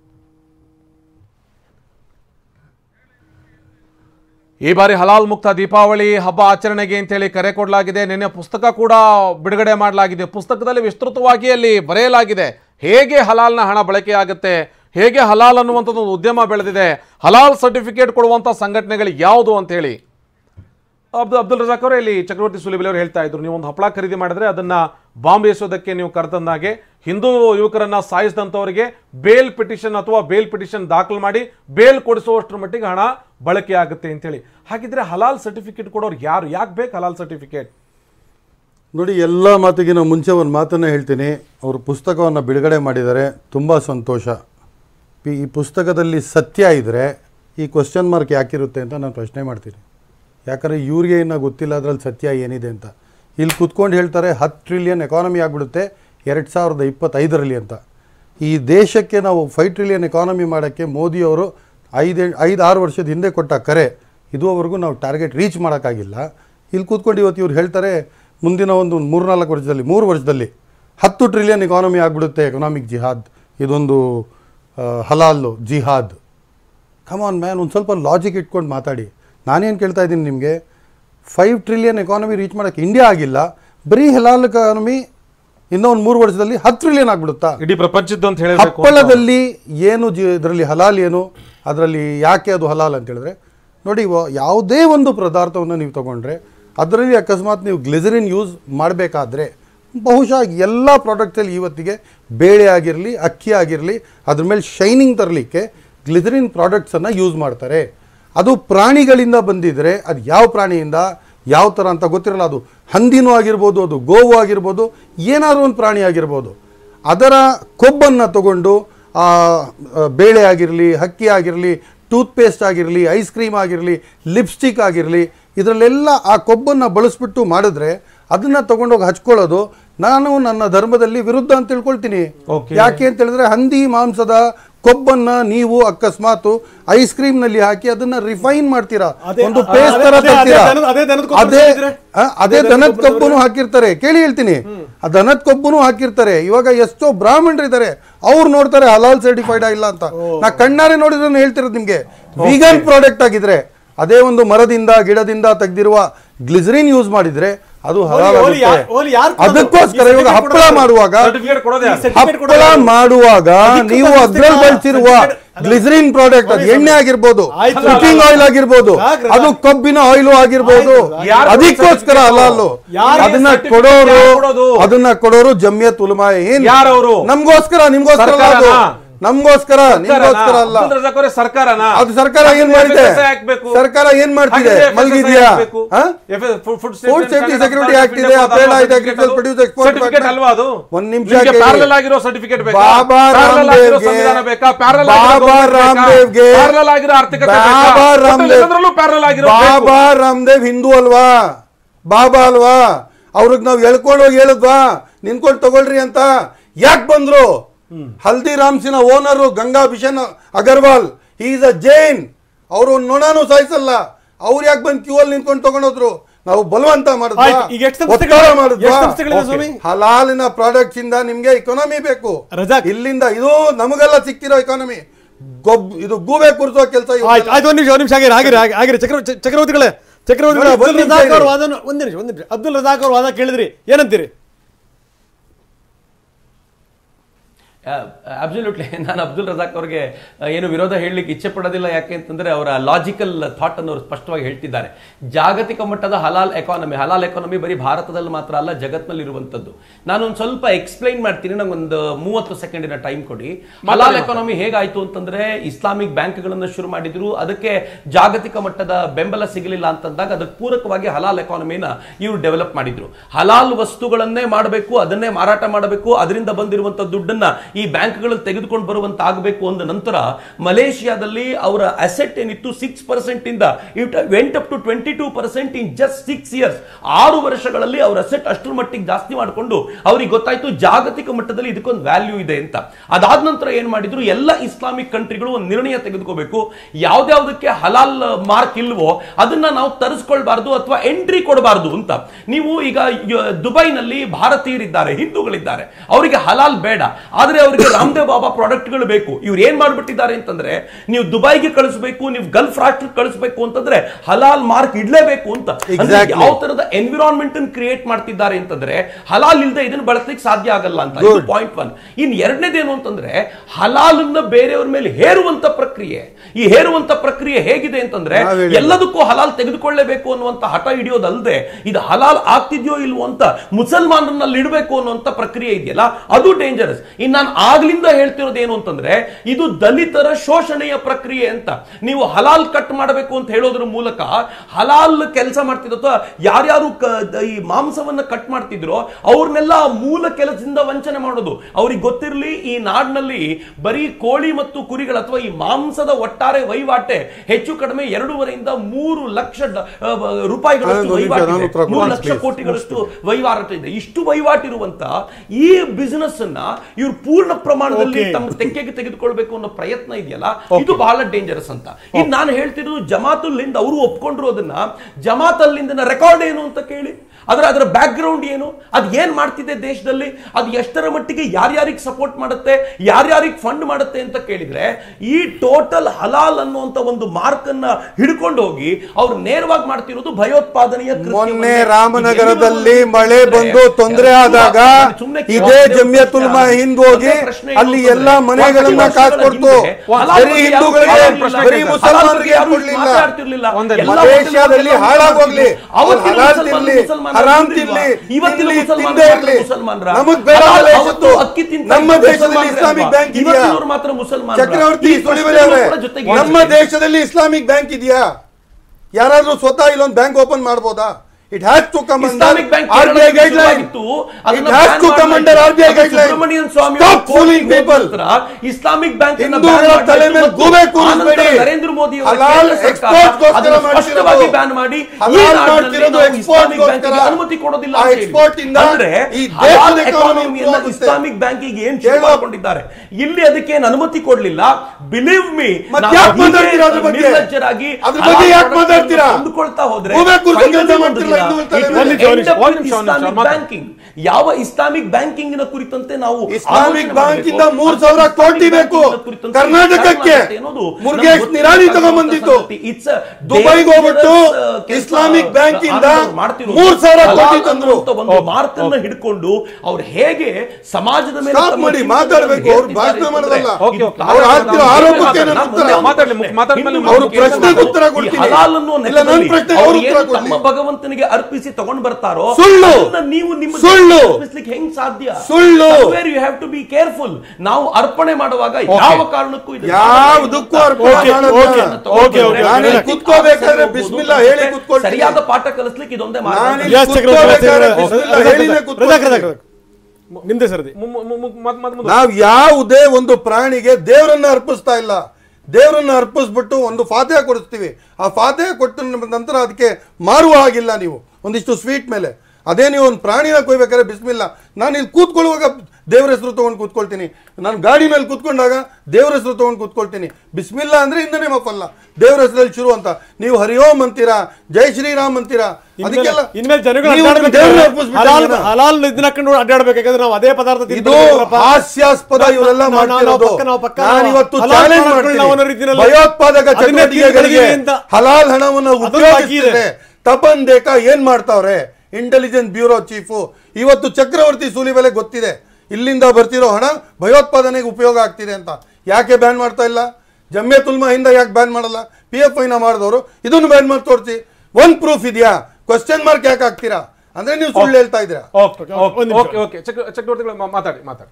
S3: ಈ ಬಾರಿ ಹಲಾಲ್ ಮುಕ್ತ ದೀಪಾವಳಿ ಹಬ್ಬ ಆಚರಣೆಗೆ ಅಂತೇಳಿ ಕರೆ ಕೊಡಲಾಗಿದೆ ನಿನ್ನೆ ಪುಸ್ತಕ ಕೂಡ ಬಿಡುಗಡೆ ಮಾಡಲಾಗಿದೆ ಪುಸ್ತಕದಲ್ಲಿ ವಿಸ್ತೃತವಾಗಿ ಅಲ್ಲಿ ಬರೆಯಲಾಗಿದೆ ಹೇಗೆ ಹಲಾಲ್ನ ಹಣ ಬಳಕೆಯಾಗುತ್ತೆ ಹೇಗೆ ಹಲಾಲ್ ಅನ್ನುವಂಥದ್ದು ಒಂದು ಉದ್ಯಮ ಬೆಳೆದಿದೆ ಹಲಾಲ್ ಸರ್ಟಿಫಿಕೇಟ್ ಕೊಡುವಂಥ ಸಂಘಟನೆಗಳು ಯಾವುದು ಅಂತ ಹೇಳಿ ಅಬ್ದು ಅಬ್ದುಲ್ ರಜಾಕ್ ಅವರೇ ಇಲ್ಲಿ ಚಕ್ರವರ್ತಿ ಸುಲಿಬಲಿ ಅವರು ಹೇಳ್ತಾ ಇದ್ರು ನೀವು ಒಂದು ಹಪ್ಪಳ ಖರೀದಿ ಮಾಡಿದ್ರೆ ಅದನ್ನ ಬಾಂಬ್ ಎಸೋದಕ್ಕೆ ನೀವು ಕರೆತಂದಾಗೆ ಹಿಂದೂ ಯುವಕರನ್ನ ಸಾಯಿಸಿದಂಥವರಿಗೆ ಬೇಲ್ ಪಿಟಿಷನ್ ಅಥವಾ ಬೇಲ್ ಪಿಟಿಷನ್ ದಾಖಲು ಮಾಡಿ ಬೇಲ್ ಕೊಡಿಸುವಷ್ಟರ ಮಟ್ಟಿಗೆ ಹಣ ಬಳಕೆ ಆಗುತ್ತೆ ಅಂತೇಳಿ ಹಾಗಿದ್ರೆ ಹಲಾಲ್ ಸರ್ಟಿಫಿಕೇಟ್ ಕೊಡೋರು ಯಾರು ಯಾಕೆ ಬೇಕು ಹಲಾಲ್ ಸರ್ಟಿಫಿಕೇಟ್
S4: ನೋಡಿ ಎಲ್ಲ ಮಾತಿಗಿನ ಮುಂಚೆ ಒಂದು ಮಾತನ್ನು ಹೇಳ್ತೀನಿ ಅವರು ಪುಸ್ತಕವನ್ನು ಬಿಡುಗಡೆ ಮಾಡಿದ್ದಾರೆ ತುಂಬ ಸಂತೋಷ ಈ- ಈ ಪುಸ್ತಕದಲ್ಲಿ ಸತ್ಯ ಇದ್ದರೆ ಈ ಕ್ವಶನ್ ಮಾರ್ಕ್ ಯಾಕಿರುತ್ತೆ ಅಂತ ನಾನು ಪ್ರಶ್ನೆ ಮಾಡ್ತೀನಿ ಯಾಕಂದರೆ ಇವ್ರಿಗೆ ಇನ್ನೂ ಗೊತ್ತಿಲ್ಲ ಅದರಲ್ಲಿ ಸತ್ಯ ಏನಿದೆ ಅಂತ ಇಲ್ಲಿ ಕುತ್ಕೊಂಡು ಹೇಳ್ತಾರೆ ಹತ್ತು ಟ್ರಿಲಿಯನ್ ಎಕಾನಮಿ ಆಗಿಬಿಡುತ್ತೆ ಎರಡು ಸಾವಿರದ ಇಪ್ಪತ್ತೈದರಲ್ಲಿ ಅಂತ ಈ ದೇಶಕ್ಕೆ ನಾವು ಫೈವ್ ಟ್ರಿಲಿಯನ್ ಎಕಾನಮಿ ಮಾಡೋಕ್ಕೆ ಮೋದಿಯವರು ಐದು ಐದು ಆರು ವರ್ಷದ ಹಿಂದೆ ಕೊಟ್ಟ ಕರೆ ಇದುವರೆಗೂ ನಾವು ಟಾರ್ಗೆಟ್ ರೀಚ್ ಮಾಡೋಕ್ಕಾಗಿಲ್ಲ ಇಲ್ಲಿ ಕೂತ್ಕೊಂಡು ಇವತ್ತು ಇವ್ರು ಹೇಳ್ತಾರೆ ಮುಂದಿನ ಒಂದು ಮೂರ್ನಾಲ್ಕು ವರ್ಷದಲ್ಲಿ ಮೂರು ವರ್ಷದಲ್ಲಿ ಹತ್ತು ಟ್ರಿಲಿಯನ್ ಎಕಾನಮಿ ಆಗಿಬಿಡುತ್ತೆ ಎಕನಾಮಿಕ್ ಜಿಹಾದ್ ಇದೊಂದು ಆ, ಹಲಾಲು ಜಿಹಾದ್ ಕಮಾನ್ ಮ್ಯಾನ್ ಒಂದು ಸ್ವಲ್ಪ ಲಾಜಿಕ್ ಇಟ್ಕೊಂಡು ಮಾತಾಡಿ ನಾನೇನು ಕೇಳ್ತಾ ಇದ್ದೀನಿ ನಿಮಗೆ ಫೈವ್ ಟ್ರಿಲಿಯನ್ ಎಕಾನಮಿ ರೀಚ್ ಮಾಡೋಕ್ಕೆ ಇಂಡಿಯಾ ಆಗಿಲ್ಲ ಬರೀ ಹಲಾಲ್ ಎಕಾನಮಿ ಇನ್ನೂ ಒಂದು ಮೂರು ವರ್ಷದಲ್ಲಿ ಹತ್ತು ಟ್ರಿಲಿಯನ್ ಆಗಿಬಿಡುತ್ತಾ
S3: ಇಡೀ ಪ್ರಪಂಚದ್ದು ಅಂತ ಹೇಳಬೇಕು
S4: ಹಪ್ಪಳದಲ್ಲಿ ಏನು ಜಿ ಇದರಲ್ಲಿ ಹಲಾಲ್ ಏನು ಅದರಲ್ಲಿ ಯಾಕೆ ಅದು ಹಲಾಲ್ ಅಂತ ಹೇಳಿದ್ರೆ ನೋಡಿ ಇವ- ಯಾವುದೇ ಒಂದು ಪದಾರ್ಥವನ್ನು ನೀವು ತಗೊಂಡ್ರೆ ಅದರಲ್ಲಿ ಅಕಸ್ಮಾತ್ ನೀವು ಗ್ಲಿಸರಿನ್ ಯೂಸ್ ಮಾಡಬೇಕಾದ್ರೆ ಬಹುಶಃ ಎಲ್ಲ ಪ್ರಾಡಕ್ಟಲ್ಲಿ ಇವತ್ತಿಗೆ ಬೇಳೆ ಆಗಿರಲಿ ಅಕ್ಕಿ ಆಗಿರಲಿ ಅದ್ರ ಮೇಲೆ ಶೈನಿಂಗ್ ತರಲಿಕ್ಕೆ ಗ್ಲಿಸರಿನ್ ಪ್ರಾಡಕ್ಟ್ಸನ್ನು ಯೂಸ್ ಮಾಡ್ತಾರೆ ಅದು ಪ್ರಾಣಿಗಳಿಂದ ಬಂದಿದ್ರೆ ಅದು ಯಾವ ಪ್ರಾಣಿಯಿಂದ ಯಾವ ಥರ ಅಂತ ಗೊತ್ತಿರಲ್ಲ ಅದು ಹಂದಿನೂ ಆಗಿರ್ಬೋದು ಅದು ಗೋವು ಆಗಿರ್ಬೋದು ಏನಾದರೂ ಒಂದು ಪ್ರಾಣಿ ಆಗಿರ್ಬೋದು ಅದರ ಕೊಬ್ಬನ್ನು ತಗೊಂಡು ಆ, ಆ, ಬೇಳೆ ಆಗಿರಲಿ ಅಕ್ಕಿ ಆಗಿರಲಿ ಟೂತ್ಪೇಸ್ಟ್ ಆಗಿರಲಿ ಐಸ್ ಕ್ರೀಮ್ ಆಗಿರಲಿ ಲಿಪ್ಸ್ಟಿಕ್ ಆಗಿರಲಿ ಇದರಲ್ಲೆಲ್ಲ ಆ ಕೊಬ್ಬನ್ನು ಬಳಸ್ಬಿಟ್ಟು ಮಾಡಿದ್ರೆ ಅದನ್ನು ತಗೊಂಡೋಗಿ ಹಚ್ಕೊಳ್ಳೋದು ನಾನು ನನ್ನ ಧರ್ಮದಲ್ಲಿ ವಿರುದ್ಧ ಅಂತ ತಿಳ್ಕೊಳ್ತೀನಿ
S3: Okay.
S4: ಯಾಕೆ ಅಂತ ಹೇಳಿದ್ರೆ ಹಂದಿ ಮಾಂಸದ ಕೊಬ್ಬನ್ನ ನೀವು ಅಕಸ್ಮಾತ್ ಐಸ್ ಕ್ರೀಮ್ ನಲ್ಲಿ ಹಾಕಿ ಅದನ್ನ ರಿಫೈನ್ ಮಾಡ್ತೀರಾ
S1: ಅದೇ-
S4: ಒಂದು
S1: ಅದೇ-
S4: ಪೇಸ್ಟ್ ತರ
S1: ಅದೇ- ಅದೇ
S4: ತರ್ತೀರಾ.
S1: ದನದ- ಅದೇ ದನದ ಕೊಬ್ಬು
S4: ಅದೇ
S1: ಹಾಕಿದ್ರೆ?
S4: ಆ, ಅದೇ ದನದ ಕೊಬ್ಬನು ಹಾಕಿರ್ತಾರೆ ಕೇಳಿ ಹೇಳ್ತೀನಿ ಆ ದನದ ಕೊಬ್ಬನು ಹಾಕಿರ್ತಾರೆ ಇವಾಗ ಎಷ್ಟೋ ಬ್ರಾಹ್ಮಣರು ಇದ್ದಾರೆ ಅವ್ರು ನೋಡ್ತಾರೆ ಹಲಾಲ್ ಸರ್ಟಿಫೈಡ್ ಇಲ್ಲ ಅಂತ ನಾ ಕಣ್ಣಾರೆ ನೋಡಿದ್ರೆ ಹೇಳ್ತಿರೋದು ನಿಮ್ಗೆ ವಿಗನ್ ಪ್ರಾಡಕ್ಟ್ ಆಗಿದ್ರೆ ಅದೇ ಒಂದು ಮರದಿಂದ ಗಿಡದಿಂದ ತೆಗೆದಿರುವ ಗ್ಲಿಸರಿನ್ ಯೂಸ್ ಮಾಡಿದ್ರೆ ಅದು ಹಲಾಲ್
S1: ಓಲಿ ಯಾರ್-
S4: ಆಗುತ್ತೆ.
S1: ಓಲಿ ಯಾರ್ ಕೊಡೋದು?
S4: ಅದಕ್ಕೋಸ್ಕರ
S1: ಈ
S4: ಇವಾಗ
S1: certificate
S4: ಹಪ್ಪಳ
S1: ಕೊಡೋದು?
S4: ಮಾಡುವಾಗ
S3: ಸರ್ಟಿಫಿಕೇಟ್ ಕೊಡೋದೇ
S1: ಈ
S3: ಯಾರು?
S1: certificate
S4: ಹಪ್ಪಳ
S1: ಕೊಡೋದು?
S4: ಮಾಡುವಾಗ
S1: ಅಧಿಕೃತ
S4: ನೀವು
S1: ಪುಸ್ತಕ,
S4: ಅದ್ರಲ್ಲಿ ಬಳಸಿರುವ
S1: certificate-
S4: ಗ್ಲಿಸರಿನ್ ಪ್ರಾಡಕ್ಟ್ ಅದು ಎಣ್ಣೆ ಆಗಿರ್ಬೋದು
S1: ಆಯ್ತು.
S4: ಕುಕಿಂಗ್ ಆಯಿಲ್ ಆಗಿರ್ಬೋದು
S1: ಯಾಕ್ರಿ?
S4: ಅದು ಕಬ್ಬಿನ ಆಯಿಲ್ ಆಗಿರ್ಬೋದು
S1: ಆಯ್ತು.
S3: ಯಾರು
S4: ಅದಕ್ಕೋಸ್ಕರ
S3: certificate?
S4: ಹಲಾಲು
S1: ಯಾರು
S4: ಅದನ್ನ
S3: certificate
S4: ಕೊಡೋರು
S3: ಯಾರು ಕೊಡೋದು?
S4: ಅದನ್ನ ಕೊಡೋರು ಜಮಿಯತ್ ಉಲಮಾ ಏನ್
S3: ಯಾರವ್ರು?
S4: ನಮ್ಗೋಸ್ಕರ ನಿಮ್ಗೋಸ್ಕರ ಅಲ್ಲ ಅದು
S3: ಸರ್ಕಾರನಾ?
S4: ನಮ್ಗೋಸ್ಕರ ನಿಮ್ಗೋಸ್ಕರ ಅಲ್ಲ
S3: ಅಬ್ದುಲ್ ರಜಾಕ್ ಅವರೇ ಸರ್ಕಾರನಾ
S4: ಅದು ಸರ್ಕಾರ ಏನ್
S3: ಹಾಗಿದ್ರೆ
S4: ಮಾಡಿದೆ
S3: FSSAI ಹಾಕ್ಬೇಕು.
S4: ಸರ್ಕಾರ ಏನ್ ಮಾಡ್ತಿದೆ
S3: ಹಾಗಿದ್ರೆ FSSAI
S4: ಮಲಗಿದ್ಯಾ
S3: ಹಾಕ್ಬೇಕು. FS- Food- Food Safety
S4: food
S3: and
S4: safety
S3: Standards
S4: security
S3: Authority
S4: act ಇದೆ
S3: of India
S4: ಅಪೇಲ್
S3: ಕೊಡ್ತಾರೆ
S4: ಆಯ್ತು
S3: certificate
S4: agriculture produce export
S3: certificate ಅಲ್ವಾ ಅದು
S4: ಒಂದ್ ನಿಮಿಷ
S3: ನಿಮ್ಗೆ
S4: ಕೇಳಿ.
S3: ಪ್ಯಾರಲಲ್ ಆಗಿರೋ ಸರ್ಟಿಫಿಕೇಟ್ ಬೇಕಾ
S4: ಬಾಬಾ
S3: ಪ್ಯಾರಲಲ್ ಆಗಿರೋ
S4: ರಾಮ್ದೇವ್ಗೆ
S3: ಸಂವಿಧಾನ ಬೇಕಾ ಪ್ಯಾರಲಲ್
S4: ಬಾಬಾ ರಾಮ್ದೇವ್ಗೆ
S3: ಪ್ಯಾರಲಲ್ ಆಗಿರೋ ಆರ್ಥಿಕತೆ
S4: ಬಾಬಾ ರಾಮ್ದೇವ್
S3: ಪ್ಯಾರಲಲ್ ಆಗಿರೋ
S4: ಬಾಬಾ ರಾಮ್ದೇವ್ ಹಿಂದೂ ಅಲ್ವಾ ಬಾಬಾ ಅಲ್ವಾ ಅವ್ರಿಗೆ ನಾವು ಎಳ್ಕೊಂಡು ಹೋಗಿ ಹೇಳಿದ್ವಾ ನಿನ್ಕೊಂಡು ತಗೊಳ್ರಿ ಅಂತ ಯಾಕೆ ಬಂದ್ರು ಹಲ್ದಿರಾಮ್ಸಿನ owner Ganga Bishan Agarwal is a Jain ಅವರು ನೊಣಾನು ಸಾಯಿಸಲ್ಲ ಅವ್ರು ಯಾಕೆ ಬಂದು ಕ್ಯೂ ಅಲ್ಲಿ ನಿಂತ್ಕೊಂಡು ತಗೊಂಡೋದ್ರು ನಾವು ಬಲವಂತ ಮಾಡಿದ್ವಾ
S1: ಆಯ್ತು, ಈಗ ಎಷ್ಟು ಸಂಸ್ಥೆಗಳಿವೆ?
S4: ಒತ್ತಡ ಮಾಡಿದ್ವಾ?
S1: ಎಷ್ಟು ಸಂಸ್ಥೆಗಳಿವೆ ಸ್ವಾಮಿ?
S4: ಹಲಾಲಿನ ಪ್ರಾಡಕ್ಟ್ಸ್ ಇಂದ ನಿಮ್ಗೆ ಇಕಾನಮಿ ಬೇಕು
S1: ರಜಾಕ್.
S4: ಇಲ್ಲಿಂದ ಇದು ನಮಗೆಲ್ಲ ಸಿಕ್ತಿರೋ ಇಕಾನಮಿ ಗೊಬ್ ಇದು ಗೂಬೆ ಕುರಿಸೋ ಕೆಲಸ
S1: ಆಯ್ತು ಆಯ್ತು ಒಂದು ನಿಮಿಷ ಒಂದು ನಿಮಿಷ ಆಗಿರಿ ಆಗಿರಿ ಆಗಿರಿ ಆಗಿರಿ ಚಕ್ರ ಚ- ಚಕ್ರವರ್ತಿಗಳೇ ಚಕ್ರವರ್ತಿಗಳೇ
S4: ನೋಡಿ,
S1: ಅಬ್ದುಲ್
S4: ಒಂದು ನಿಮಿಷ
S1: ರಜಾಕ್ ಅವ್ರ
S4: ಇರಿ.
S1: ವಾದನ ಒಂದು ನಿಮಿಷ ಒಂದು ನಿಮಿಷ ಅಬ್ದುಲ್ ರಜಾಕ್ ಅವ್ರ ವಾದ ಕೇಳಿದ್ರಿ ಏನಂತೀರಿ
S2: ಅಬ್ಸಲ್ಯೂಟ್ಲಿ ನಾನು ಅಬ್ದುಲ್ ರಜಾಕ್ ಅವ್ರಿಗೆ ಆ, ಏನು ವಿರೋಧ ಹೇಳಲಿಕ್ಕೆ ಇಚ್ಛೆ ಪಡೋದಿಲ್ಲ ಯಾಕೆ ಅಂತಂದ್ರೆ ಅವರ ಲಾಜಿಕಲ್ ಥಾಟ್ ಅನ್ನು ಅವರು ಸ್ಪಷ್ಟವಾಗಿ ಹೇಳ್ತಿದ್ದಾರೆ ಜಾಗತಿಕ ಮಟ್ಟದ ಹಲಾಲ್ ಎಕಾನಮಿ ಹಲಾಲ್ ಎಕಾನಮಿ ಬರೀ ಭಾರತದಲ್ಲಿ ಮಾತ್ರ ಅಲ್ಲ ಜಗತ್ನಲ್ಲಿ ಇರುವಂತದ್ದು ನಾನು ಒಂದು ಸ್ವಲ್ಪ ಎಕ್ಸ್ಪ್ಲೈನ್ ಮಾಡ್ತೀನಿ ನಂಗೊಂದು ಮೂವತ್ತು ಸೆಕೆಂಡಿನ ಟೈಮ್ ಕೊಡಿ ಹಲಾಲ್ ಎಕಾನಮಿ ಹೇಗಾಯ್ತು ಅಂತಂದ್ರೆ ಇಸ್ಲಾಮಿಕ್ ಬ್ಯಾಂಕ್ಗಳನ್ನು ಶುರು ಮಾಡಿದ್ರು ಅದಕ್ಕೆ ಜಾಗತಿಕ ಮಟ್ಟದ ಬೆಂಬಲ ಸಿಗಲಿಲ್ಲ ಅಂತಂದಾಗ ಅದಕ್ಕೆ ಪೂರಕವಾಗಿ ಹಲಾಲ್ ಎಕಾನಮಿನ ಇವರು ಡೆವಲಪ್ ಮಾಡಿದ್ರು ಹಲಾಲ್ ವಸ್ತುಗಳನ್ನೇ ಮಾಡಬೇಕು ಅದನ್ನೇ ಮಾರಾಟ ಮಾಡಬೇಕು ಅದರಿಂದ ಬಂದಿರುವಂತ ದುಡ್ಡನ್ನ ಈ ಬ್ಯಾಂಕ್ಗಳು ತೆಗೆದುಕೊಂಡು ಬರುವಂತ ಆಗಬೇಕು ಅಂದ ನಂತರ ಮಲೇಷಿಯಾದಲ್ಲಿ ಅವರ ಅಸೆಟ್ ಏನಿತ್ತು ಸಿಕ್ಸ್ ಪರ್ಸೆಂಟ್ ಇಂದ it went up to twenty two percent in just six years ಆರು ವರ್ಷಗಳಲ್ಲಿ ಅವರ ಅಸೆಟ್ ಅಷ್ಟರ ಮಟ್ಟಿಗೆ ಜಾಸ್ತಿ ಮಾಡಿಕೊಂಡು ಅವ್ರಿಗೆ ಗೊತ್ತಾಯ್ತು ಜಾಗತಿಕ ಮಟ್ಟದಲ್ಲಿ ಇದಕ್ಕೊಂದು ವ್ಯಾಲ್ಯೂ ಇದೆ ಅಂತ ಅದಾದ ನಂತರ ಏನ್ ಮಾಡಿದ್ರು ಎಲ್ಲ ಇಸ್ಲಾಮಿಕ್ ಕಂಟ್ರಿಗಳು ಒಂದು ನಿರ್ಣಯ ತೆಗೆದುಕೋಬೇಕು ಯಾವ್ದ್ಯಾವ್ದಕ್ಕೆ ಹಲಾಲ್ ಮಾರ್ಕ್ ಇಲ್ವೋ ಅದನ್ನ ನಾವು ತರಿಸ್ಕೊಳ್ಬಾರ್ದು ಅಥವಾ ಎಂಟ್ರಿ ಕೊಡಬಾರ್ದು ಅಂತ ನೀವು ಈಗ ಯ- ದುಬೈನಲ್ಲಿ ಭಾರತೀಯರಿದ್ದಾರೆ ಹಿಂದೂಗಳಿದ್ದಾರೆ ಅವರಿಗೆ ಹಲಾಲ್ ಬೇಡ ಆದ್ರೆ ಅವರಿಗೆ ರಾಮದೇವ್ ಬಾಬಾ ಪ್ರಾಡಕ್ಟ್ಗಳು ಬೇಕು ಇವ್ರು ಏನ್ ಮಾಡ್ಬಿಟ್ಟಿದ್ದಾರೆ ಅಂತಂದ್ರೆ ನೀವು ದುಬೈಗೆ ಕಳಿಸ್ಬೇಕು ನೀವು ಗಲ್ಫ್ ರಾಷ್ಟ್ರಕ್ಕೆ ಕಳಿಸ್ಬೇಕು ಅಂತಂದ್ರೆ ಹಲಾಲ್ ಮಾರ್ಕ್ ಇಡ್ಲೇಬೇಕು ಅಂತ ಅಂದ್ರೆ
S4: Exactly.
S2: ಯಾವ ತರದ ಎನ್ವಿರಾನ್ಮೆಂಟ್ ಅನ್ನು ಕ್ರಿಯೇಟ್ ಮಾಡ್ತಿದ್ದಾರೆ ಅಂತಂದ್ರೆ ಹಲಾಲ್ ಇಲ್ಲದೆ ಇದನ್ನ ಬಳಸಲಿಕ್ಕೆ ಸಾಧ್ಯ ಆಗಲ್ಲ ಅಂತ ಇದು
S4: Good.
S2: ಪಾಯಿಂಟ್ ಒನ್ ಇನ್ ಎರಡನೇದೇನು ಅಂತಂದ್ರೆ ಹಲಾಲನ್ನ ಬೇರೆಯವ್ರ ಮೇಲೆ ಹೇರುವಂತ ಪ್ರಕ್ರಿಯೆ ಈ ಹೇರುವಂತ ಪ್ರಕ್ರಿಯೆ ಹೇಗಿದೆ ಅಂತಂದ್ರೆ
S4: ನಾವ್ ಹೇಳಿದ್ದು.
S2: ಎಲ್ಲದಕ್ಕೂ ಹಲಾಲ್ ತೆಗೆದುಕೊಳ್ಳೇಬೇಕು ಅನ್ನುವಂತ ಹಠ ಹಿಡಿಯೋದಲ್ಲದೆ ಇದು ಹಲಾಲ್ ಆಗ್ತಿದ್ಯೋ ಇಲ್ವೋ ಅಂತ ಮುಸಲ್ಮಾನರಲ್ಲಿ ಇಡಬೇಕು ಅನ್ನುವಂತ ಪ್ರಕ್ರಿಯೆ ಇದೆಯಲ್ಲ ಅದು ಡೇಂಜರಸ್ ಇನ್ ನಾನು ಆಗ್ಲಿಂದ ಹೇಳ್ತಿರೋದು ಏನು ಅಂತಂದ್ರೆ ಇದು ದಲಿತರ ಶೋಷಣೆಯ ಪ್ರಕ್ರಿಯೆ ಅಂತ ನೀವು ಹಲಾಲ್ ಕಟ್ ಮಾಡಬೇಕು ಅಂತ ಹೇಳೋದ್ರ ಮೂಲಕ ಹಲಾಲ್ ಕೆಲಸ ಮಾಡ್ತಿದ್ದ ಅಥವಾ ಯಾರ್ಯಾರು ಕ- ದ- ಈ ಮಾಂಸವನ್ನ ಕಟ್ ಮಾಡ್ತಿದ್ರೋ ಅವ್ರನ್ನೆಲ್ಲ ಮೂಲ ಕೆಲಸದಿಂದ ವಂಚನೆ ಮಾಡೋದು ಅವ್ರಿಗೆ ಗೊತ್ತಿರಲಿ ಈ ನಾಡಿನಲ್ಲಿ ಬರೀ ಕೋಳಿ ಮತ್ತು ಕುರಿಗಳ ಅಥವಾ ಈ ಮಾಂಸದ ಒಟ್ಟಾರೆ ವಹಿವಾಟೆ ಹೆಚ್ಚು ಕಡಿಮೆ ಎರಡೂವರೆಯಿಂದ ಮೂರು ಲಕ್ಷ ಡ- ಆ, ಬ- ರೂಪಾಯಿಗಳಷ್ಟು
S4: ಅದೊಂದು ನಿಮಿಷ,
S2: ವಹಿವಾಟಿದೆ.
S4: ನಾನು ಉತ್ತರ
S2: ಮೂರು
S4: ಕೊಡ್ತೀನಿ,
S2: ಲಕ್ಷ
S4: please.
S2: ಕೋಟಿಗಳಷ್ಟು ವಹಿವಾಟು ಇದೆ ಇಷ್ಟು ವಹಿವಾಟಿರುವಂತ ಈ ಬಿಸಿನೆಸ್ ಅನ್ನ ಇವ್ರು ಪೂರ್ಣ ಪ್ರಮಾಣದಲ್ಲಿ
S1: Okay.
S2: ತಮ್ಮ ತೆಕ್ಕೆಗೆ ತೆಗೆದುಕೊಳ್ಬೇಕು ಅನ್ನೋ ಪ್ರಯತ್ನ ಇದೆಯಲ್ಲ ಇದು ಬಹಳ ಡೇಂಜರಸ್ ಅಂತ ಇದು ನಾನು ಹೇಳ್ತಿರೋದು ಜಮಾತುಲ್ಲಿಂದ ಅವರು ಒಪ್ಕೊಂಡ್ರು ಅದನ್ನ ಜಮಾತಲ್ಲಿಂದ ರೆಕಾರ್ಡ್ ಏನು ಅಂತ ಕೇಳಿ ಅದರ ಅದರ ಬ್ಯಾಕ್ ಗ್ರೌಂಡ್ ಏನು ಅದು ಏನ್ ಮಾಡ್ತಿದೆ ದೇಶದಲ್ಲಿ ಅದು ಎಷ್ಟರ ಮಟ್ಟಿಗೆ ಯಾರ್ಯಾರಿಗೆ ಸಪೋರ್ಟ್ ಮಾಡುತ್ತೆ ಯಾರ್ಯಾರಿಗೆ ಫಂಡ್ ಮಾಡುತ್ತೆ ಅಂತ ಕೇಳಿದ್ರೆ ಈ ಟೋಟಲ್ ಹಲಾಲ್ ಅನ್ನುವಂತ ಒಂದು ಮಾರ್ಕ್ ಅನ್ನ ಹಿಡ್ಕೊಂಡು ಹೋಗಿ ಅವ್ರು ನೇರವಾಗಿ ಮಾಡ್ತಿರೋದು ಭಯೋತ್ಪಾದನೆಯ ಕೃತ್ಯವನ್ನೇ.
S4: ಮೊನ್ನೆ
S2: ಇದು
S4: ರಾಮನಗರದಲ್ಲಿ
S2: ಎಲ್ಲಿವರೆಗೂ
S4: ಮಳೆ
S2: ಅಂದ್ರೆ
S4: ಬಂದು ತೊಂದರೆ ಆದಾಗ
S2: ನಾನು ಸುಮ್ನೆ
S4: ಇದೇ
S2: ಕೇವಲ
S4: ಜಮಿಯತುಲ್
S2: ಪ್ರಶ್ನೆ
S4: ಹಿಂದ್ ಹೋಗಿ
S2: ಒಂದೇ ಪ್ರಶ್ನೆ ಏನು
S4: ಅಲ್ಲಿ
S2: ಅಂತಂದ್ರೆ,
S4: ಎಲ್ಲಾ ಮನೆಗಳನ್ನ
S2: ಒಂದು
S4: ಕಾಸ್ಕೊಡ್ತು
S2: ವರ್ಷಗಳ ಹಿಂದೆ
S4: ಬರೀ ಹಿಂದೂಗಳಿಗೆ
S2: ಹಲಾಲ್ ಬಗ್ಗೆ
S4: ಬರೀ
S2: ಯಾರು
S4: ಮುಸಲ್ಮಾನರಿಗೆ
S2: ಯಾರು
S4: ಕೊಡ್ಲಿಲ್ಲ
S2: ಮಾತಾಡ್ತಿರ್ಲಿಲ್ಲ.
S3: ಒಂದೇ
S2: ಎಲ್ಲ
S4: ಮಲೇಷ್ಯಾದಲ್ಲಿ
S2: ಮುಸಲ್ಮಾನರು
S4: ಹಾಳಾಗೋಗ್ಲಿ
S2: ಅವತ್ತಿನ
S4: ಹಲಾಲ್
S2: ಮುಸಲ್ಮಾನರು
S4: ತಿನ್ಲಿ
S2: ಮುಸಲ್ಮಾನರು
S4: ಹರಾಮ್
S2: ತಿಂದಿಲ್ವಾ?
S4: ತಿನ್ಲಿ
S2: ಇವತ್ತಿನ
S4: ತಿನ್ಲಿ,
S2: ಮುಸಲ್ಮಾನರು
S4: ತಿಂದೇ
S2: ಮಾತ್ರ
S4: ಇರ್ಲಿ
S2: ಮುಸಲ್ಮಾನರ
S4: ನಮಗ್ ಬೇಡ
S2: ಹಲಾಲ್
S4: ಮಲೇಷ್ಯದ್ದು.
S2: ಅವತ್ತು ಅಕ್ಕಿ ತಿಂತಾ
S4: ನಮ್ಮ
S2: ಇದ್ದ
S4: ದೇಶದಲ್ಲಿ
S2: ಮುಸಲ್ಮಾನರೇ
S4: ಇಸ್ಲಾಮಿಕ್
S2: ಅಲ್ವಾ?
S4: ಬ್ಯಾಂಕ್ ಇದೆಯಾ
S2: ಇವತ್ತಿನವ್ರು ಮಾತ್ರ ಮುಸಲ್ಮಾನರ
S4: ಚಕ್ರವರ್ತಿ
S2: ಈ
S4: ಸುಳಿಮಲೆ
S2: ಪ್ರಶ್ನೆಯನ್ನು
S4: ಅವರೇ
S2: ಕೂಡ ಜೊತೆಗೆ
S4: ನಮ್ಮ
S2: ಇರಿಸಿ.
S4: ದೇಶದಲ್ಲಿ ಇಸ್ಲಾಮಿಕ್ ಬ್ಯಾಂಕ್ ಇದೆಯಾ ಯಾರಾದ್ರೂ ಸ್ವತಃ ಇಲ್ಲೊಂದು ಬ್ಯಾಂಕ್ ಓಪನ್ ಮಾಡ್ಬೋದಾ it has to come
S2: Islamic bank
S4: R B I
S2: ಕೇರಳದಲ್ಲಿ
S4: ಗೈಡ್ ಲೈನ್
S2: ಶುರುವಾಗಿತ್ತು. ಅದನ್ನ
S4: it has
S2: ban
S4: to come under R B I
S2: ಮಾಡಲಾಯಿತು.
S4: Guideline
S2: Subramanian Swamy
S4: stop
S2: ಅವರು
S4: ಫೂಲಿಂಗ್
S2: ಕೋರ್ಟ್ಗೆ
S4: ಪೀಪಲ್
S2: ಹೋದ ನಂತರ ಇಸ್ಲಾಮಿಕ್ ಬ್ಯಾಂಕ್ ಅನ್ನ
S4: ಹಿಂದೂಗಳ
S2: ban ಮಾಡಲಾಯಿತು
S4: ತಲೆ ಮೇಲೆ
S2: ಮತ್ತು
S4: ಗೂಬೆ
S2: ಆನಂತರ
S4: ಕೂರಿಸ್ಬೇಡಿ.
S2: ನರೇಂದ್ರ ಮೋದಿ ಅವರ
S4: ಹಲಾಲ್
S2: ಕೇಂದ್ರ ಸರ್ಕಾರ
S4: export ಗೋಸ್ಕರ
S2: ಅದನ್ನು
S4: ಮಾಡ್ತಿರೋದು.
S2: ಸ್ಪಷ್ಟವಾಗಿ ಬ್ಯಾನ್ ಮಾಡಿ ಈ
S4: ಹಲಾಲ್
S2: ನಾಡಿನಲ್ಲಿ
S4: ಮಾಡ್ತಿರೋದು
S2: ನಾವು
S4: export
S2: ಇಸ್ಲಾಮಿಕ್ ಬ್ಯಾಂಕಿಗೆ
S4: ಗೋಸ್ಕರ.
S2: ಅನುಮತಿ ಕೊಡೋದಿಲ್ಲ
S4: ಆ
S2: ಅಂತ ಹೇಳಿ.
S4: export ಇಂದ
S2: ಅಂದ್ರೆ
S4: ಈ
S2: ಹಲಾಲ್
S4: ದೇಶದ economy
S2: ಎಕಾನಮಿಯನ್ನ
S4: ಆಗುತ್ತೆ.
S2: ಇಸ್ಲಾಮಿಕ್ ಬ್ಯಾಂಕಿಗೆ ಏನ್ ಶುರು
S4: ಕೇಳುವ-
S2: ಮಾಡ್ಕೊಂಡಿದ್ದಾರೆ ಇಲ್ಲಿ ಅದಕ್ಕೆ ಏನು ಅನುಮತಿ ಕೊಡ್ಲಿಲ್ಲ ಬಿಲೀವ್ ಮಿ
S4: ಮತ್ತೆ ಯಾಕೆ ಮಾತಾಡ್ತೀರಾ ಅದ್ರ ಬಗ್ಗೆ?
S2: ನಿರ್ಲಜ್ಜರಾಗಿ
S4: ಅದ್ರ ಬಗ್ಗೆ ಯಾಕೆ ಮಾತಾಡ್ತೀರಾ?
S2: ಕೊಂಡುಕೊಳ್ತಾ ಹೋದ್ರೆ
S4: ಗೂಬೆ ಕೂರ್ಸ್ಕೊಂಡು
S2: finally
S4: ಕೆಲಸ
S2: ಒಂದು
S4: ಮಾಡ್ತಿರಲ್ಲ
S2: ದಿನ
S4: ಹಿಂದೂಗಳ ತಲೆ
S2: it
S4: ಮೇಲೆ.
S2: will
S3: ಒಂದ್ ನಿಮಿಷ,
S2: end up
S3: ಒಂದ್
S2: with
S3: ನಿಮಿಷ, ಒಂದ್ ನಿಮಿಷ,
S2: Islamic
S3: ಮಾತಾಡಿ.
S2: banking. ಯಾವ ಇಸ್ಲಾಮಿಕ್ ಬ್ಯಾಂಕಿಂಗ್ ನ ಕುರಿತಂತೆ ನಾವು
S4: ಇಸ್ಲಾಮಿಕ್
S2: ಆಲೋಚನೆ
S4: ಬ್ಯಾಂಕ್ ಇಂದ
S2: ಮಾಡ್ಬೇಕು?
S4: ಮೂರ್ ಸಾವಿರ
S2: ಇಸ್ಲಾಮಿಕ್
S4: ಕೋಟಿ
S2: ಬ್ಯಾಂಕಿಂಗ್
S4: ಬೇಕು
S2: ನ ಕುರಿತಂತೆ
S4: ಕರ್ನಾಟಕಕ್ಕೆ
S2: ಕರ್ನಾಟಕ ಅನ್ನೋದು
S4: ಮುರುಗೇಶ್
S2: ನಮ್ಗೆ
S4: ನಿರಾಣಿ
S2: ಗೊತ್ತಿರ್ತಕ್ಕಂಥ
S4: ತಗೊಂಡ್ಬಂದಿದ್ದು
S2: ಸಂಗತಿ. It's a
S4: ದುಬೈಗೆ ಹೋಗ್ಬಿಟ್ಟು
S2: dangerous, uh, ಕೆಲ್ಸ
S4: ಇಸ್ಲಾಮಿಕ್ ಬ್ಯಾಂಕ್ ಇಂದ
S2: ಆನಂದ್ ಮಾಡ್ತಿರೋದು.
S4: ಮೂರ್ ಸಾವಿರ ಕೋಟಿ
S2: ಹಲಾಲ್
S4: ತಂದ್ರು
S2: ಅನ್ನುವಂಥ ಒಂದು ಮಾತನ್ನ ಹಿಡ್ಕೊಂಡು ಅವ್ರು ಹೇಗೆ ಸಮಾಜದ ಮೇಲೆ
S4: Stop
S2: ತಮ್ಮ
S4: ಮಾಡಿ,
S2: ಜೀವನವನ್ನು
S4: ಮಾತಾಡ್ಬೇಕು. ಅವ್ರು
S2: ಹೇಳ್ತಿದ್ದಾರೆ
S4: ಭಾಷಣ ಮಾಡೋದಲ್ಲ.
S2: ಅಂತಂದ್ರೆ
S3: ಓಕೆ,
S2: ಇದು
S3: ಓಕೆ.
S4: ಅವ್ರು ಹಾಕ್ತಿರೋ ಆರೋಪಕ್ಕೆ
S2: ನಾನು
S4: ನಾನು
S2: ಮುಂದೆ ಒಂದು
S3: ಮಾತಾಡ್ಲಿ,
S2: ಪ್ರಶ್ನೆ.
S3: ಮಾತಾಡ್ಮೇಲೆ
S2: ಹಿಂದೂ
S3: ಅವ್ರು
S2: ಮತಕ್ಕೆ
S4: ಪ್ರಶ್ನೆಗೆ
S2: ಏನು
S4: ಉತ್ತರ
S2: ಈ
S4: ಕೊಡ್ತೀನಿ.
S2: ಹಲಾಲ್ ಅನ್ನೋ
S4: ಇಲ್ಲ, ನನ್ನ
S2: ನೆಪದಲ್ಲಿ
S4: ಪ್ರಶ್ನೆಗೆ
S2: ಅವ್ರು
S4: ಅವ್ರು ಉತ್ತರ
S2: ಏನು ತಮ್ಮ
S4: ಕೊಡ್ಲಿ.
S2: ಭಗವಂತನಿಗೆ ಅರ್ಪಿಸಿ ತಗೊಂಡ್ ಬರ್ತಾರೋ
S4: ಸುಳ್ಳು.
S2: ಅದನ್ನ ನೀವು ನಿಮ್ಮ
S4: ಸುಳ್ಳು.
S2: ಅರ್ಪಿಸ್ಲಿಕ್ಕೆ ಹೆಂಗ್ ಸಾಧ್ಯ
S4: ಸುಳ್ಳು.
S2: You have to be careful ನಾವು ಅರ್ಪಣೆ ಮಾಡುವಾಗ ಯಾವ ಕಾರಣಕ್ಕೂ ಇದು
S4: ಯಾವುದಕ್ಕೂ ಅರ್ಪಣೆ
S1: ಓಕೆ,
S4: ಮಾಡಲ್ಲ.
S1: Okay, okay, okay.
S4: ನಾನು ಇಲ್ಲಿ ಕೂತ್ಕೋಬೇಕಾದ್ರೆ ಬಿಸ್ಮಿಲ್ಲಾ ಹೇಳಿ ಕೂತ್ಕೊಳ್ತೀನಿ.
S2: ಸರಿಯಾದ ಪಾಠ ಕಲಿಸ್ಲಿಕ್ಕೆ ಇದೊಂದೇ ಮಾರ್ಗ
S4: ನಾನು
S2: ಅಂತ.
S4: ಇಲ್ಲಿ
S1: ಎಸ್ ಚಕ್ರವರ್ತಿ
S4: ಕೂತ್ಕೋಬೇಕಾದ್ರೆ
S1: ರಜಾಕ್
S4: ಬಿಸ್ಮಿಲ್ಲಾ
S1: ರಜಾಕ್
S4: ಹೇಳಿನೇ
S1: ರಜಾಕ್
S4: ಕೂತ್ಕೊಳ್ತೀನಿ.
S1: ರಜಾಕ್ ರಜಾಕ್. ನಿಮ್ದೇ ಸರ್ದಿ
S3: ಮು- ಮು- ಮು- ಮು- ಮತ್- ಮತ್ ಮುಂದೆ.
S4: ನಾವು ಯಾವುದೇ ಒಂದು ಪ್ರಾಣಿಗೆ ದೇವರನ್ನ ಅರ್ಪಿಸ್ತಾ ಇಲ್ಲ ದೇವರನ್ನ ಅರ್ಪಿಸ್ಬಿಟ್ಟು ಒಂದು ಫಾತಿಹ ಕೊಡಿಸ್ತೀವಿ ಆ ಫಾತಿಹ ಕೊಟ್ಟ ನಂತರ ಅದಕ್ಕೆ ಮಾರುವ ಹಾಗಿಲ್ಲ ನೀವು ಒಂದಿಷ್ಟು ಸ್ವೀಟ್ ಮೇಲೆ ಅದೇ ನೀವು ಒಂದು ಪ್ರಾಣಿನ ಕೊಯ್ಬೇಕಾದ್ರೆ ಬಿಸ್ಮಿಲ್ಲ ನಾನು ಇಲ್ಲಿ ಕೂತ್ಕೊಳ್ಳುವಾಗ ದೇವ್ರ ಹೆಸರು ತೊಗೊಂಡು ಕೂತ್ಕೊಳ್ತೀನಿ ನಾನು ಗಾಡಿ ಮೇಲೆ ಕೂತ್ಕೊಂಡಾಗ ದೇವ್ರ ಹೆಸರು ತೊಗೊಂಡು ಕೂತ್ಕೊಳ್ತೀನಿ ಬಿಸ್ಮಿಲ್ಲ ಅಂದ್ರೆ ಇಂದನೇ ಮಫಲ್ಲ ದೇವ್ರ ಹೆಸರಲ್ಲಿ ಶುರು ಅಂತ ನೀವು ಹರಿಯೋಮ್ ಅಂತೀರಾ ಜೈ ಶ್ರೀರಾಮ್ ಅಂತೀರಾ ಅದಕ್ಕೆಲ್ಲ
S1: ಇನ್ಮೇಲೆ ಜನಗಳು
S4: ನೀವು
S1: ಅಡ್ಡಾಡ್ಬೇಕು.
S4: ದೇವ್ರನ್ನ
S1: ಹಲಾಲ್
S4: ಅರ್ಪಿಸ್ಬಿಟ್ಟಿದ್ದೀರಾ?
S1: ಹಲಾಲ್ ಇದನ್ನ ಹಾಕೊಂಡು ಅಡ್ಡಾಡ್ಬೇಕು ಯಾಕಂದ್ರೆ ನಾವು ಅದೇ ಪದಾರ್ಥ
S4: ಇದು
S1: ತಿಂತಿದ್ದೀವಪ್ಪ.
S4: ಹಾಸ್ಯಾಸ್ಪದ ಇವರೆಲ್ಲ
S1: ನಾವು- ನಾವು- ನಾವು
S4: ಮಾಡ್ತಿರೋದು
S1: ಪಕ್ಕ- ನಾವು ಪಕ್ಕ
S4: ನಾನು ಇವತ್ತು
S1: ಹಲಾಲ್
S4: ಚಾಲೆಂಜ್
S1: ಮಾಡ್ಕೊಳ್ಳಿ ನಾವು ಅನ್ನೋ
S4: ಮಾಡ್ತೀನಿ
S1: ರೀತಿಯಲ್ಲಿ
S4: ಭಯೋತ್ಪಾದಕ
S1: ಅದನ್ನೇ
S4: ಚಟುವಟಿಕೆಗಳಿಗೆ
S1: ತಿಂದಿದ್ದೀವಿ ಅಂತ.
S4: ಹಲಾಲ್ ಹಣವನ್ನು
S1: ಅದು ಬಾಕಿ
S4: ಉಪಯೋಗಿಸ್ತಿದ್ರೆ ತಪನ್ ದೇಕ ಏನ್ ಮಾಡ್ತಾವ್ರೆ ಇಂಟೆಲಿಜೆನ್ಸ್ ಬ್ಯೂರೋ ಚೀಫು ಇವತ್ತು ಚಕ್ರವರ್ತಿ ಸೂಲಿಬೆಲೆ ಗೊತ್ತಿದೆ ಇಲ್ಲಿಂದ ಬರ್ತಿರೋ ಹಣ ಭಯೋತ್ಪಾದನೆಗೆ ಉಪಯೋಗ ಆಗ್ತಿದೆ ಅಂತ ಯಾಕೆ ಬ್ಯಾನ್ ಮಾಡ್ತಾ ಇಲ್ಲ ಜಮ್ಮೆ ತುಲ್ಮಾ ಹಿಂದ ಯಾಕೆ ಬ್ಯಾನ್ ಮಾಡಲ್ಲ ಪಿ ಎಫ್ ಐನ ಮಾಡಿದವರು ಇದನ್ನು ಬ್ಯಾನ್ ಮಾಡಿ ತೋರಿಸಿ ಒಂದ್ ಪ್ರೂಫ್ ಇದೆಯಾ ಕ್ವಶನ್ ಮಾರ್ಕ್ ಯಾಕೆ ಹಾಕ್ತೀರಾ ಅಂದ್ರೆ ನೀವು ಸುಳ್ಳು ಹೇಳ್ತಾ ಇದ್ದೀರಾ
S3: ಓಕೆ ಓಕೆ
S1: ಒಂದ್ ನಿಮಿಷ.
S3: ಓಕೆ ಓಕೆ ಚಕ್ರ- ಚಕ್ರವರ್ತಿಗಳು ಮಾ- ಮಾತಾಡಿ ಮಾತಾಡಿ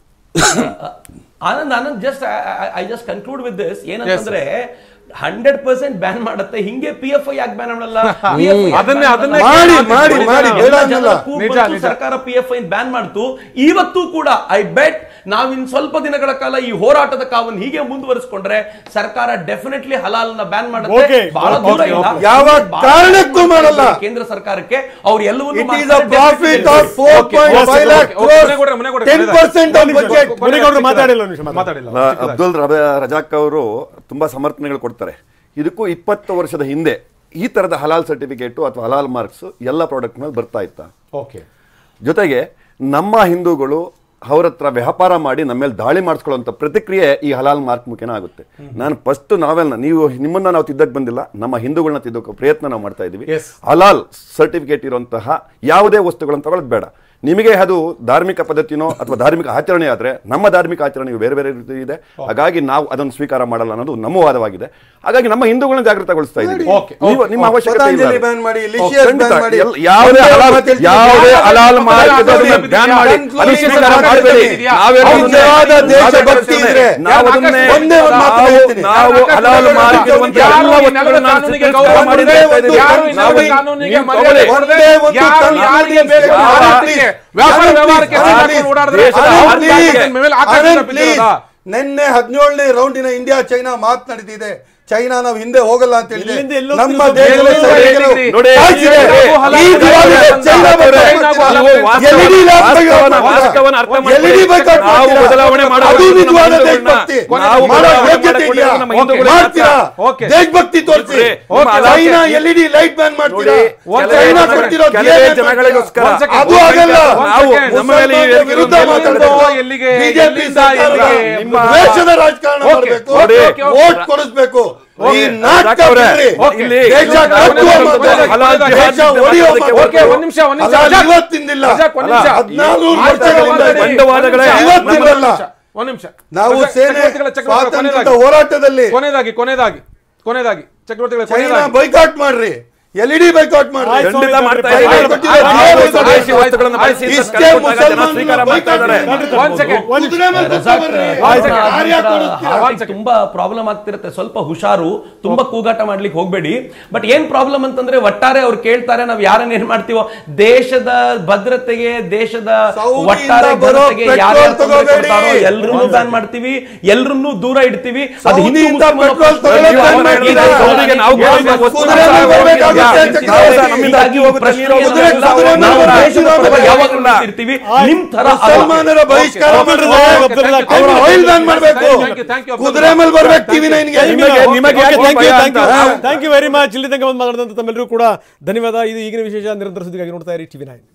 S2: Anand Anand just I just conclude with this ಏನಂತಂದ್ರೆ ಹಂಡ್ರೆಡ್ ಪರ್ಸೆಂಟ್ ಬ್ಯಾನ್ ಮಾಡುತ್ತೆ ಹಿಂಗೆ ಪಿ ಎಫ್ ಐ ಯಾಕೆ ಬ್ಯಾನ್ ಮಾಡಲ್ಲ
S3: ಅದನ್ನೇ- ಅದನ್ನೇ
S4: ಮಾಡಿ
S3: ಕೇಳಿ-
S4: ಮಾಡಿ ಮಾಡಿ
S3: ನಿಜ,
S4: ಬೇಡ
S2: ಎಲ್ಲ
S4: ಅನ್ನಲ್ಲ
S2: ಜನಕ್ಕೂ
S3: ನಿಜ,
S2: ಬಂತು,
S3: ನಿಜ.
S2: ಸರ್ಕಾರ ಪಿ ಎಫ್ ಐ ಬ್ಯಾನ್ ಮಾಡ್ತು ಇವತ್ತು ಕೂಡ ಐ ಬೆಟ್ ನಾವಿನ್ ಸ್ವಲ್ಪ ದಿನಗಳ ಕಾಲ ಈ ಹೋರಾಟದ ಕಾವನ್ನು ಹೀಗೆ ಮುಂದುವರಿಸಿಕೊಂಡ್ರೆ ಸರ್ಕಾರ ಡೆಫಿನೆಟ್ಲಿ ಹಲಾಲ್ ನ ಬ್ಯಾನ್ ಮಾಡುತ್ತೆ
S1: Okay.
S2: ಬಹಳ ದೂರ
S3: Okay,
S2: ಇಲ್ಲ.
S3: okay.
S4: ಯಾವ
S2: ಬಹಳ
S4: ಕಾರಣಕ್ಕೂ ಮಾಡಲ್ಲ.
S2: ಕೇಂದ್ರ ಸರ್ಕಾರಕ್ಕೆ ಅವ್ರು ಎಲ್ಲವನ್ನೂ
S4: It is a
S2: ಮಾಡ್ತಾರೆ,
S4: profit
S2: definitely.
S4: of 4.5 lakh
S3: okay, okay, ಮನೆ ಕೊಡ್ರಿ, ಮನೆ ಕೊಡ್ರಿ,
S4: crores, 10% of budget.
S1: ಮನೆಗೌಡರು ಮಾತಾಡಿಲ್ಲ ಒಂದು ನಿಮಿಷ ಮಾತಾಡಿ.
S3: ಮಾತಾಡಿಲ್ಲ
S5: ರ- ಅಬ್ದುಲ್ ರಬ ರಜಾಕ್ ಅವರು ತುಂಬಾ ಸಮರ್ಥನೆಗಳು ಕೊಡ್ತಾರೆ ಇದಕ್ಕೂ ಇಪ್ಪತ್ತು ವರ್ಷದ ಹಿಂದೆ ಈ ತರದ ಹಲಾಲ್ ಸರ್ಟಿಫಿಕೇಟು ಅಥವಾ ಹಲಾಲ್ ಮಾರ್ಕ್ಸ್ ಎಲ್ಲ ಪ್ರಾಡಕ್ಟ್ ಮೇಲೆ ಬರ್ತಾ ಇತ್ತ
S3: ಓಕೆ
S5: ಜೊತೆಗೆ ನಮ್ಮ ಹಿಂದೂಗಳು ಅವ್ರ ಹತ್ರ ವ್ಯಾಪಾರ ಮಾಡಿ ನಮ್ಮ ಮೇಲೆ ದಾಳಿ ಮಾಡಿಸ್ಕೊಳ್ಳುವಂಥ ಪ್ರತಿಕ್ರಿಯೆ ಈ ಹಲಾಲ್ ಮಾರ್ಕ್ ಮುಖೇನ ಆಗುತ್ತೆ ನಾನು ಫಸ್ಟ್ ನಾವೆಲ್ಲ ನೀವು ನಿಮ್ಮನ್ನ ನಾವು ತಿದ್ದಕ್ಕೆ ಬಂದಿಲ್ಲ ನಮ್ಮ ಹಿಂದೂಗಳನ್ನ ತಿದ್ದೋಕೆ ಪ್ರಯತ್ನ ನಾವು ಮಾಡ್ತಾ ಇದ್ದೀವಿ
S3: Yes.
S5: ಹಲಾಲ್ ಸರ್ಟಿಫಿಕೇಟ್ ಇರುವಂತಹ ಯಾವುದೇ ವಸ್ತುಗಳನ್ನು ತಗೊಳ್ಳೋದು ಬೇಡ ನಿಮಗೆ ಅದು ಧಾರ್ಮಿಕ ಪದ್ಧತಿನೋ ಅಥವಾ ಧಾರ್ಮಿಕ ಆಚರಣೆ ಆದ್ರೆ ನಮ್ಮ ಧಾರ್ಮಿಕ ಆಚರಣೆಯು ಬೇರೆ ಬೇರೆ ರೀತಿ ಇದೆ ಹಾಗಾಗಿ ನಾವು ಅದನ್ನು ಸ್ವೀಕಾರ ಮಾಡಲ್ಲ ಅನ್ನೋದು ನಮ್ಮ ವಾದವಾಗಿದೆ ಹಾಗಾಗಿ ನಮ್ಮ ಹಿಂದೂಗಳನ್ನ ಜಾಗೃತಗೊಳಿಸ್ತಾ ಇದ್ದೀವಿ
S3: Okay,
S5: ನೀವು
S3: okay,
S5: ನಿಮ್ಮ
S3: okay.
S5: ಅವಶ್ಯಕತೆ ಇಲ್ಲ
S4: ಪತಂಜಲಿ ಬ್ಯಾನ್ ಮಾಡಿ ಲಿಶಿಯಸ್
S5: ಖಂಡಿತ.
S4: ಬ್ಯಾನ್ ಮಾಡಿ
S5: ಎಲ್- ಯಾವುದೇ
S4: ಒಂದೇ
S5: ಹಲಾಲ್-
S4: ಮಾತು ಹೇಳ್ತೀನಿ.
S5: ಯಾವುದೇ ಹಲಾಲ್ ಮಾರ್ಕ್
S3: ಅದನ್ನ
S5: ಅದನ್ನ ಬ್ಯಾನ್ ಮಾಡಿ
S4: ಅದನ್ನ
S5: ಅದನ್ನ ಸ್ವೀಕಾರ
S4: ಅದನ್ನ
S5: ಮಾಡಬೇಡಿ
S4: ಇದೆಯಾ?
S5: ನಾವೇನು
S4: ನಿಜವಾದ
S5: ಅದನ್ನೇ-
S4: ದೇಶಭಕ್ತಿ ಇದ್ರೆ
S5: ನಾವು ಅದನ್ನೇ
S4: ಒಂದೇ ಒಂದು ಮಾತು
S5: ನಾವು-
S4: ಹೇಳ್ತೀನಿ.
S5: ನಾವು ಹಲಾಲ್ ಮಾರ್ಕ್ ಇರುವಂತ
S3: ಯಾರು
S5: ಎಲ್ಲ
S3: ಈ ನೆಲದ
S5: ವಸ್ತುಗಳನ್ನ
S3: ಕಾನೂನಿಗೆ
S5: ಸ್ವೀಕಾರ
S3: ಗೌರವ
S5: ಮಾಡಿ
S3: ಕೊಡದೆ,
S5: ಹೇಳ್ತಾ ಇದ್ದೀವಿ.
S3: ಯಾರು ಈ
S5: ನಾವು
S3: ನೆಲದ
S5: ನೀವು
S3: ಕಾನೂನಿಗೆ
S5: ತಗೊಳ್ಳಿ.
S3: ಮರ್ಯಾದೆ
S4: ಒಂದೇ ಒಂದು
S3: ಯಾರು
S4: ಕಾನೂನಿಗೆ
S3: ಯಾರಿಗೆ ಬೇಕು
S4: ಯಾರು
S3: ವ್ಯಾಪಾರಕ್ಕೆ ವ್ಯಾಪಾರ
S4: please,
S3: ವ್ಯವಹಾರಕ್ಕೆ
S4: ಆನಂದ್
S3: ಹಾಕೊಂಡು
S4: please,
S3: ಓಡಾಡಿದ್ರೆ
S5: ದೇಶದ
S3: ಆನಂದ್
S5: ಆರ್ಥಿಕ
S3: please, ಮೇಲೆ ಆಕಾಶ
S4: ಆನಂದ್
S3: ಬಿದ್ದಿರೋದಾ?
S4: please. ನಿನ್ನೆ ಹದಿನೇಳನೇ ರೌಂಡಿನ ಇಂಡಿಯಾ ಚೈನಾ ಮಾತು ನಡೀತಿದೆ ಚೈನಾ ನಾವು ಹಿಂದೆ ಹೋಗಲ್ಲ ಅಂತ ಹೇಳಿದೆ
S1: ಇಲ್ಲಿಂದ ಎಲ್ಲೋ
S4: ನಮ್ಮ
S1: ತಿರುಗಿ
S4: ದೇಶದ
S3: ಎಲ್ಲೋ
S4: ಸೈನಿಕರು
S3: ಎಲ್ಲಿಗೆ?
S5: ನೋಡಿ,
S4: ಕಾಯ್ತಿದೆ.
S3: ನಾವು ಹಲಾಲ್
S4: ಈ ದಿವಾಳಿಗೆ
S3: ಮಾಡ್ತಾರೆ.
S4: ಚೈನಾ
S3: ನಾವು
S4: ಬಗ್ಗೆ
S3: ಚೈನಾ
S4: ಮಾತಾಡ್ತಾರೆ.
S3: ಬಗ್ಗೆ
S5: ವಾಸ್ತವನ-
S4: LED lamp ಬಗ್ಗೆ
S5: ವಾಸ್ತವನ-
S4: ಮಾತಾಡ್ತಾರೆ.
S5: ವಾಸ್ತವನ ಅರ್ಥ ಮಾಡ್ಕೊಳ್ಳಿ.
S4: LED boycott
S5: ನಾವು
S4: ಮಾಡ್ತೀರಾ?
S5: ಬದಲಾವಣೆ ಮಾಡೋ
S4: ಅದು
S5: ನಮ್ಮ
S4: ನಿಜವಾದ
S5: ಹಿಂದೂಗಳನ್ನ
S4: ದೇಶಭಕ್ತಿ
S5: ನಾವು
S4: ಮಾಡೋ
S5: ಬದಲಾವಣೆ
S4: ಯೋಗ್ಯತೆ ಇದೆಯಾ?
S5: ಮಾಡ್ಕೊಳ್ಳಿ, ನಮ್ಮ ಹಿಂದೂಗಳನ್ನ
S4: ಮಾಡ್ತೀರಾ
S3: ಓಕೆ.
S4: ದೇಶಭಕ್ತಿ ತೋರಿಸಿ
S5: okay. Okay.
S4: China L E D light ban ಮಾಡ್ತೀರಾ
S5: ನೋಡಿ,
S4: ಚೈನಾ
S5: ಕೆಲವೇ
S4: ಕೊಡ್ತಿರೋ
S5: ಕೆಲವೇ
S4: DNA
S5: ಜನಗಳಿಗೋಸ್ಕರ
S3: One second.
S4: ಅದು ಆಗಲ್ಲ
S5: ನಾವು
S3: second.
S5: ನಮ್ಮ ಮೇಲೆ ಈ
S4: ಮುಸಲ್ಮಾನರ ವಿರುದ್ಧ
S5: ಎಲ್ಲಿಂದ
S4: ಮಾತಾಡೋದು
S3: ಎಲ್ಲಿಗೆ?
S4: ಬಿಜೆಪಿ
S3: ಎಲ್ಲಿಂದ
S4: ಸರ್ಕಾರದ
S3: ಎಲ್ಲಿಗೆ?
S5: ನಿಮ್ಮ-
S4: ದ್ವೇಷದ ರಾಜಕಾರಣ
S3: ಓಕೆ.
S4: ಮಾಡಬೇಕು
S5: ನೋಡಿ.
S3: Okay, okay.
S4: ವೋಟ್ ಕೊಡಿಸ್ಬೇಕು ಈ ನಾಟಕ
S5: ಅವ್ರೆ,
S4: ಬಿಡ್ರಿ.
S5: ಓಕೆ. ಇಲ್ಲಿ
S4: ದೇಶ
S5: ಇಲ್ಲಿ
S4: ಕಟ್ಟುವ
S5: ಒಂದು
S4: ಮಾತು.
S5: ಹಲಾಲ್
S4: ದೇಶ
S5: ಜಿಹಾದ್
S4: ಒಡೆಯುವ
S5: ಅದಕ್ಕೆ
S4: ಮಾತು.
S3: ಓಕೆ, ಒಂದ್ ನಿಮಿಷ, ಒಂದ್ ನಿಮಿಷ.
S4: ಹಲಾಲ್
S3: ರಜಾಕ್.
S4: ಇವತ್ತಿಂದಿಲ್ಲ
S3: ರಜಾಕ್, ಒಂದ್ ನಿಮಿಷ.
S4: ಹದಿನಾರು
S3: ಆಯ್ತು,
S4: ವರ್ಷಗಳಿಂದ
S3: ಮಾತಾಡಿ.
S5: ಬಂಡವಾಳಗಳೇ
S4: ಇವತ್ತಿರಲ್ಲ.
S3: ಒಂದ್ ನಿಮಿಷ
S4: ನಾವು
S3: ಚಕ್ರವರ್ತಿ-
S4: ಸೇನೆ
S3: ಚಕ್ರವರ್ತಿಗಳ ಚಕ್ರವರ್ತಿ
S4: ಸ್ವಾತಂತ್ರ್ಯದ
S3: ಕೊನೆಯದಾಗಿ.
S4: ಹೋರಾಟದಲ್ಲಿ
S3: ಕೊನೆಯದಾಗಿ ಕೊನೆಯದಾಗಿ ಕೊನೆಯದಾಗಿ ಚಕ್ರವರ್ತಿಗಳ
S4: ಚೈನಾ
S3: ಕೊನೆಯದಾಗಿ
S4: ಬೈಕಾಟ್ ಮಾಡ್ರಿ ಎಲ್ ಇ ಡಿ ಬೈಕಾಟ್ ಮಾಡ್ರಿ
S1: ಆಯ್ತು.
S5: ಖಂಡಿತ ಮಾಡ್ತಾ
S1: ಆಯ್ತು,
S5: ಇದ್ದೀವಿ.
S1: ಆಯ್ತು,
S4: ಆಯ್ತು,
S5: ನಾವು
S4: ಆಯ್ತು,
S5: ಸ್ವದೇಶಿ
S3: ಆಯ್ತು,
S5: ವಸ್ತುಗಳನ್ನು
S3: ಆಯ್ತು,
S5: ಬಳಸಿ ಅಂತ
S4: ಇಷ್ಟೇ
S5: ಕರೆಕೊಟ್ಟಾಗ ಜನ
S4: ಮುಸಲ್ಮಾನರನ್ನ
S5: ಸ್ವೀಕಾರ ಮಾಡ್ತಾ ಇದ್ದಾರೆ
S4: ಬೈಕಾಟ್
S3: ಒಂದ್ ಸೆಕೆಂಡ್
S4: ಕುದುರೆ ಮೇಲೆ
S2: ರಜಾಕ್,
S4: ಕೂತ್ಕೊಂಡ್ಬರ್ರಿ.
S3: ಒಂದ್ ಸೆಕೆಂಡ್.
S4: ಕಾರ್ಯ ಕೊಡಿಸ್ತೀರಾ?
S2: ಹಾರ್ಟಿಗೆ ತುಂಬಾ ಪ್ರಾಬ್ಲಮ್ ಆಗ್ತಿರುತ್ತೆ ಸ್ವಲ್ಪ ಹುಷಾರು ತುಂಬಾ ಕೂಗಾಟ ಮಾಡ್ಲಿಕ್ಕೆ ಹೋಗ್ಬೇಡಿ ಬಟ್ ಏನ್ ಪ್ರಾಬ್ಲಮ್ ಅಂತಂದ್ರೆ ಒಟ್ಟಾರೆ ಅವ್ರು ಕೇಳ್ತಾರೆ ನಾವ್ ಯಾರನ್ನ ಏನ್ ಮಾಡ್ತೀವೋ ದೇಶದ ಭದ್ರತೆಗೆ ದೇಶದ
S4: ಸೌದಿಯಿಂದ
S2: ಒಟ್ಟಾರೆ
S4: ಬರೋ
S2: ಘನತೆಗೆ
S4: ಪೆಟ್ರೋಲ್
S2: ಯಾರ್ಯಾರು ತೊಂದ್ರೆ
S4: ತಗೋಬೇಡಿ.
S2: ಕೊಡ್ತಾರೋ ಎಲ್ರನ್ನೂ ಬ್ಯಾನ್ ಮಾಡ್ತೀವಿ ಎಲ್ರನ್ನೂ ದೂರ ಇಡ್ತೀವಿ ಅದು ಹಿಂದೂ
S4: ಸೌದಿಯಿಂದ
S2: ಮುಸ್ಲಿಂ ಅನ್ನೋ
S4: ಪೆಟ್ರೋಲ್
S2: ಪ್ರಶ್ನೆ
S4: ತಗೊಳ್ಳೋದು
S2: ಇಲ್ಲ.
S4: ಬ್ಯಾನ್
S2: ಈಗ
S4: ಮಾಡ್ತೀರಾ?
S5: ಸೌದಿಗೆ ನಾವು ಕೊಡುವ ವಸ್ತು
S4: ಕುದುರೆ ಮೇಲೆ ಬರ್ಬೇಕಾಗುತ್ತೆ ಚಕ್ರವರ್ತಿ.
S5: ನಮ್ಮಿಂದ ಅಕ್ಕಿ ಹೋಗುತ್ತೆ, ನೀರು ಹೋಗುತ್ತೆ,
S4: ಕುದುರೆ-
S5: ನಾವು
S4: ಕುದುರೆ ಮೇಲೆ
S2: ನಾವು
S4: ಬರ್ಬೇಕು.
S2: ದೇಶದ ಪರವಾಗಿ ಯಾವಾಗಲೂ ನಿಂತಿರ್ತೀವಿ ನಿಮ್ ತರ ಅಲ್ಲ.
S4: ಮುಸಲ್ಮಾನರ ಬಹಿಷ್ಕಾರ
S1: ಓಕೆ,
S4: ಮಾಡಿದ್ರೆ
S1: ಓಕೆ, ಓಕೆ, ಓಕೆ,
S4: ಅವರ
S1: ಓಕೆ,
S4: ಆಯಿಲ್ ಬ್ಯಾನ್ ಮಾಡಬೇಕು
S3: Thank you, thank you,
S4: ಕುದುರೆ ಮೇಲೆ ಬರ್ಬೇಕು ಟಿವಿ ನೈನ್ಗೆ
S5: ನಿಮಗೆ- ನಿಮಗೆ ಯಾಕೆ
S1: ಥ್ಯಾಂಕ್ ಯು
S5: ಭಯ
S1: ಥ್ಯಾಂಕ್ ಯು
S5: ಅಂತ?
S1: ಥ್ಯಾಂಕ್ ಯು ವೆರಿ ಮಚ್ ಇಲ್ಲಿ ತನಕ ಒಂದು ಮಾತಾಡಿದಂತ ತಮ್ಮೆಲ್ಲರೂ ಕೂಡ ಧನ್ಯವಾದ ಇದು ಈಗಿನ ವಿಶೇಷ ನಿರಂತರ ಸುದ್ದಿಗಾಗಿ ನೋಡ್ತಾ ಇರಿ ಟಿವಿ ನೈನ್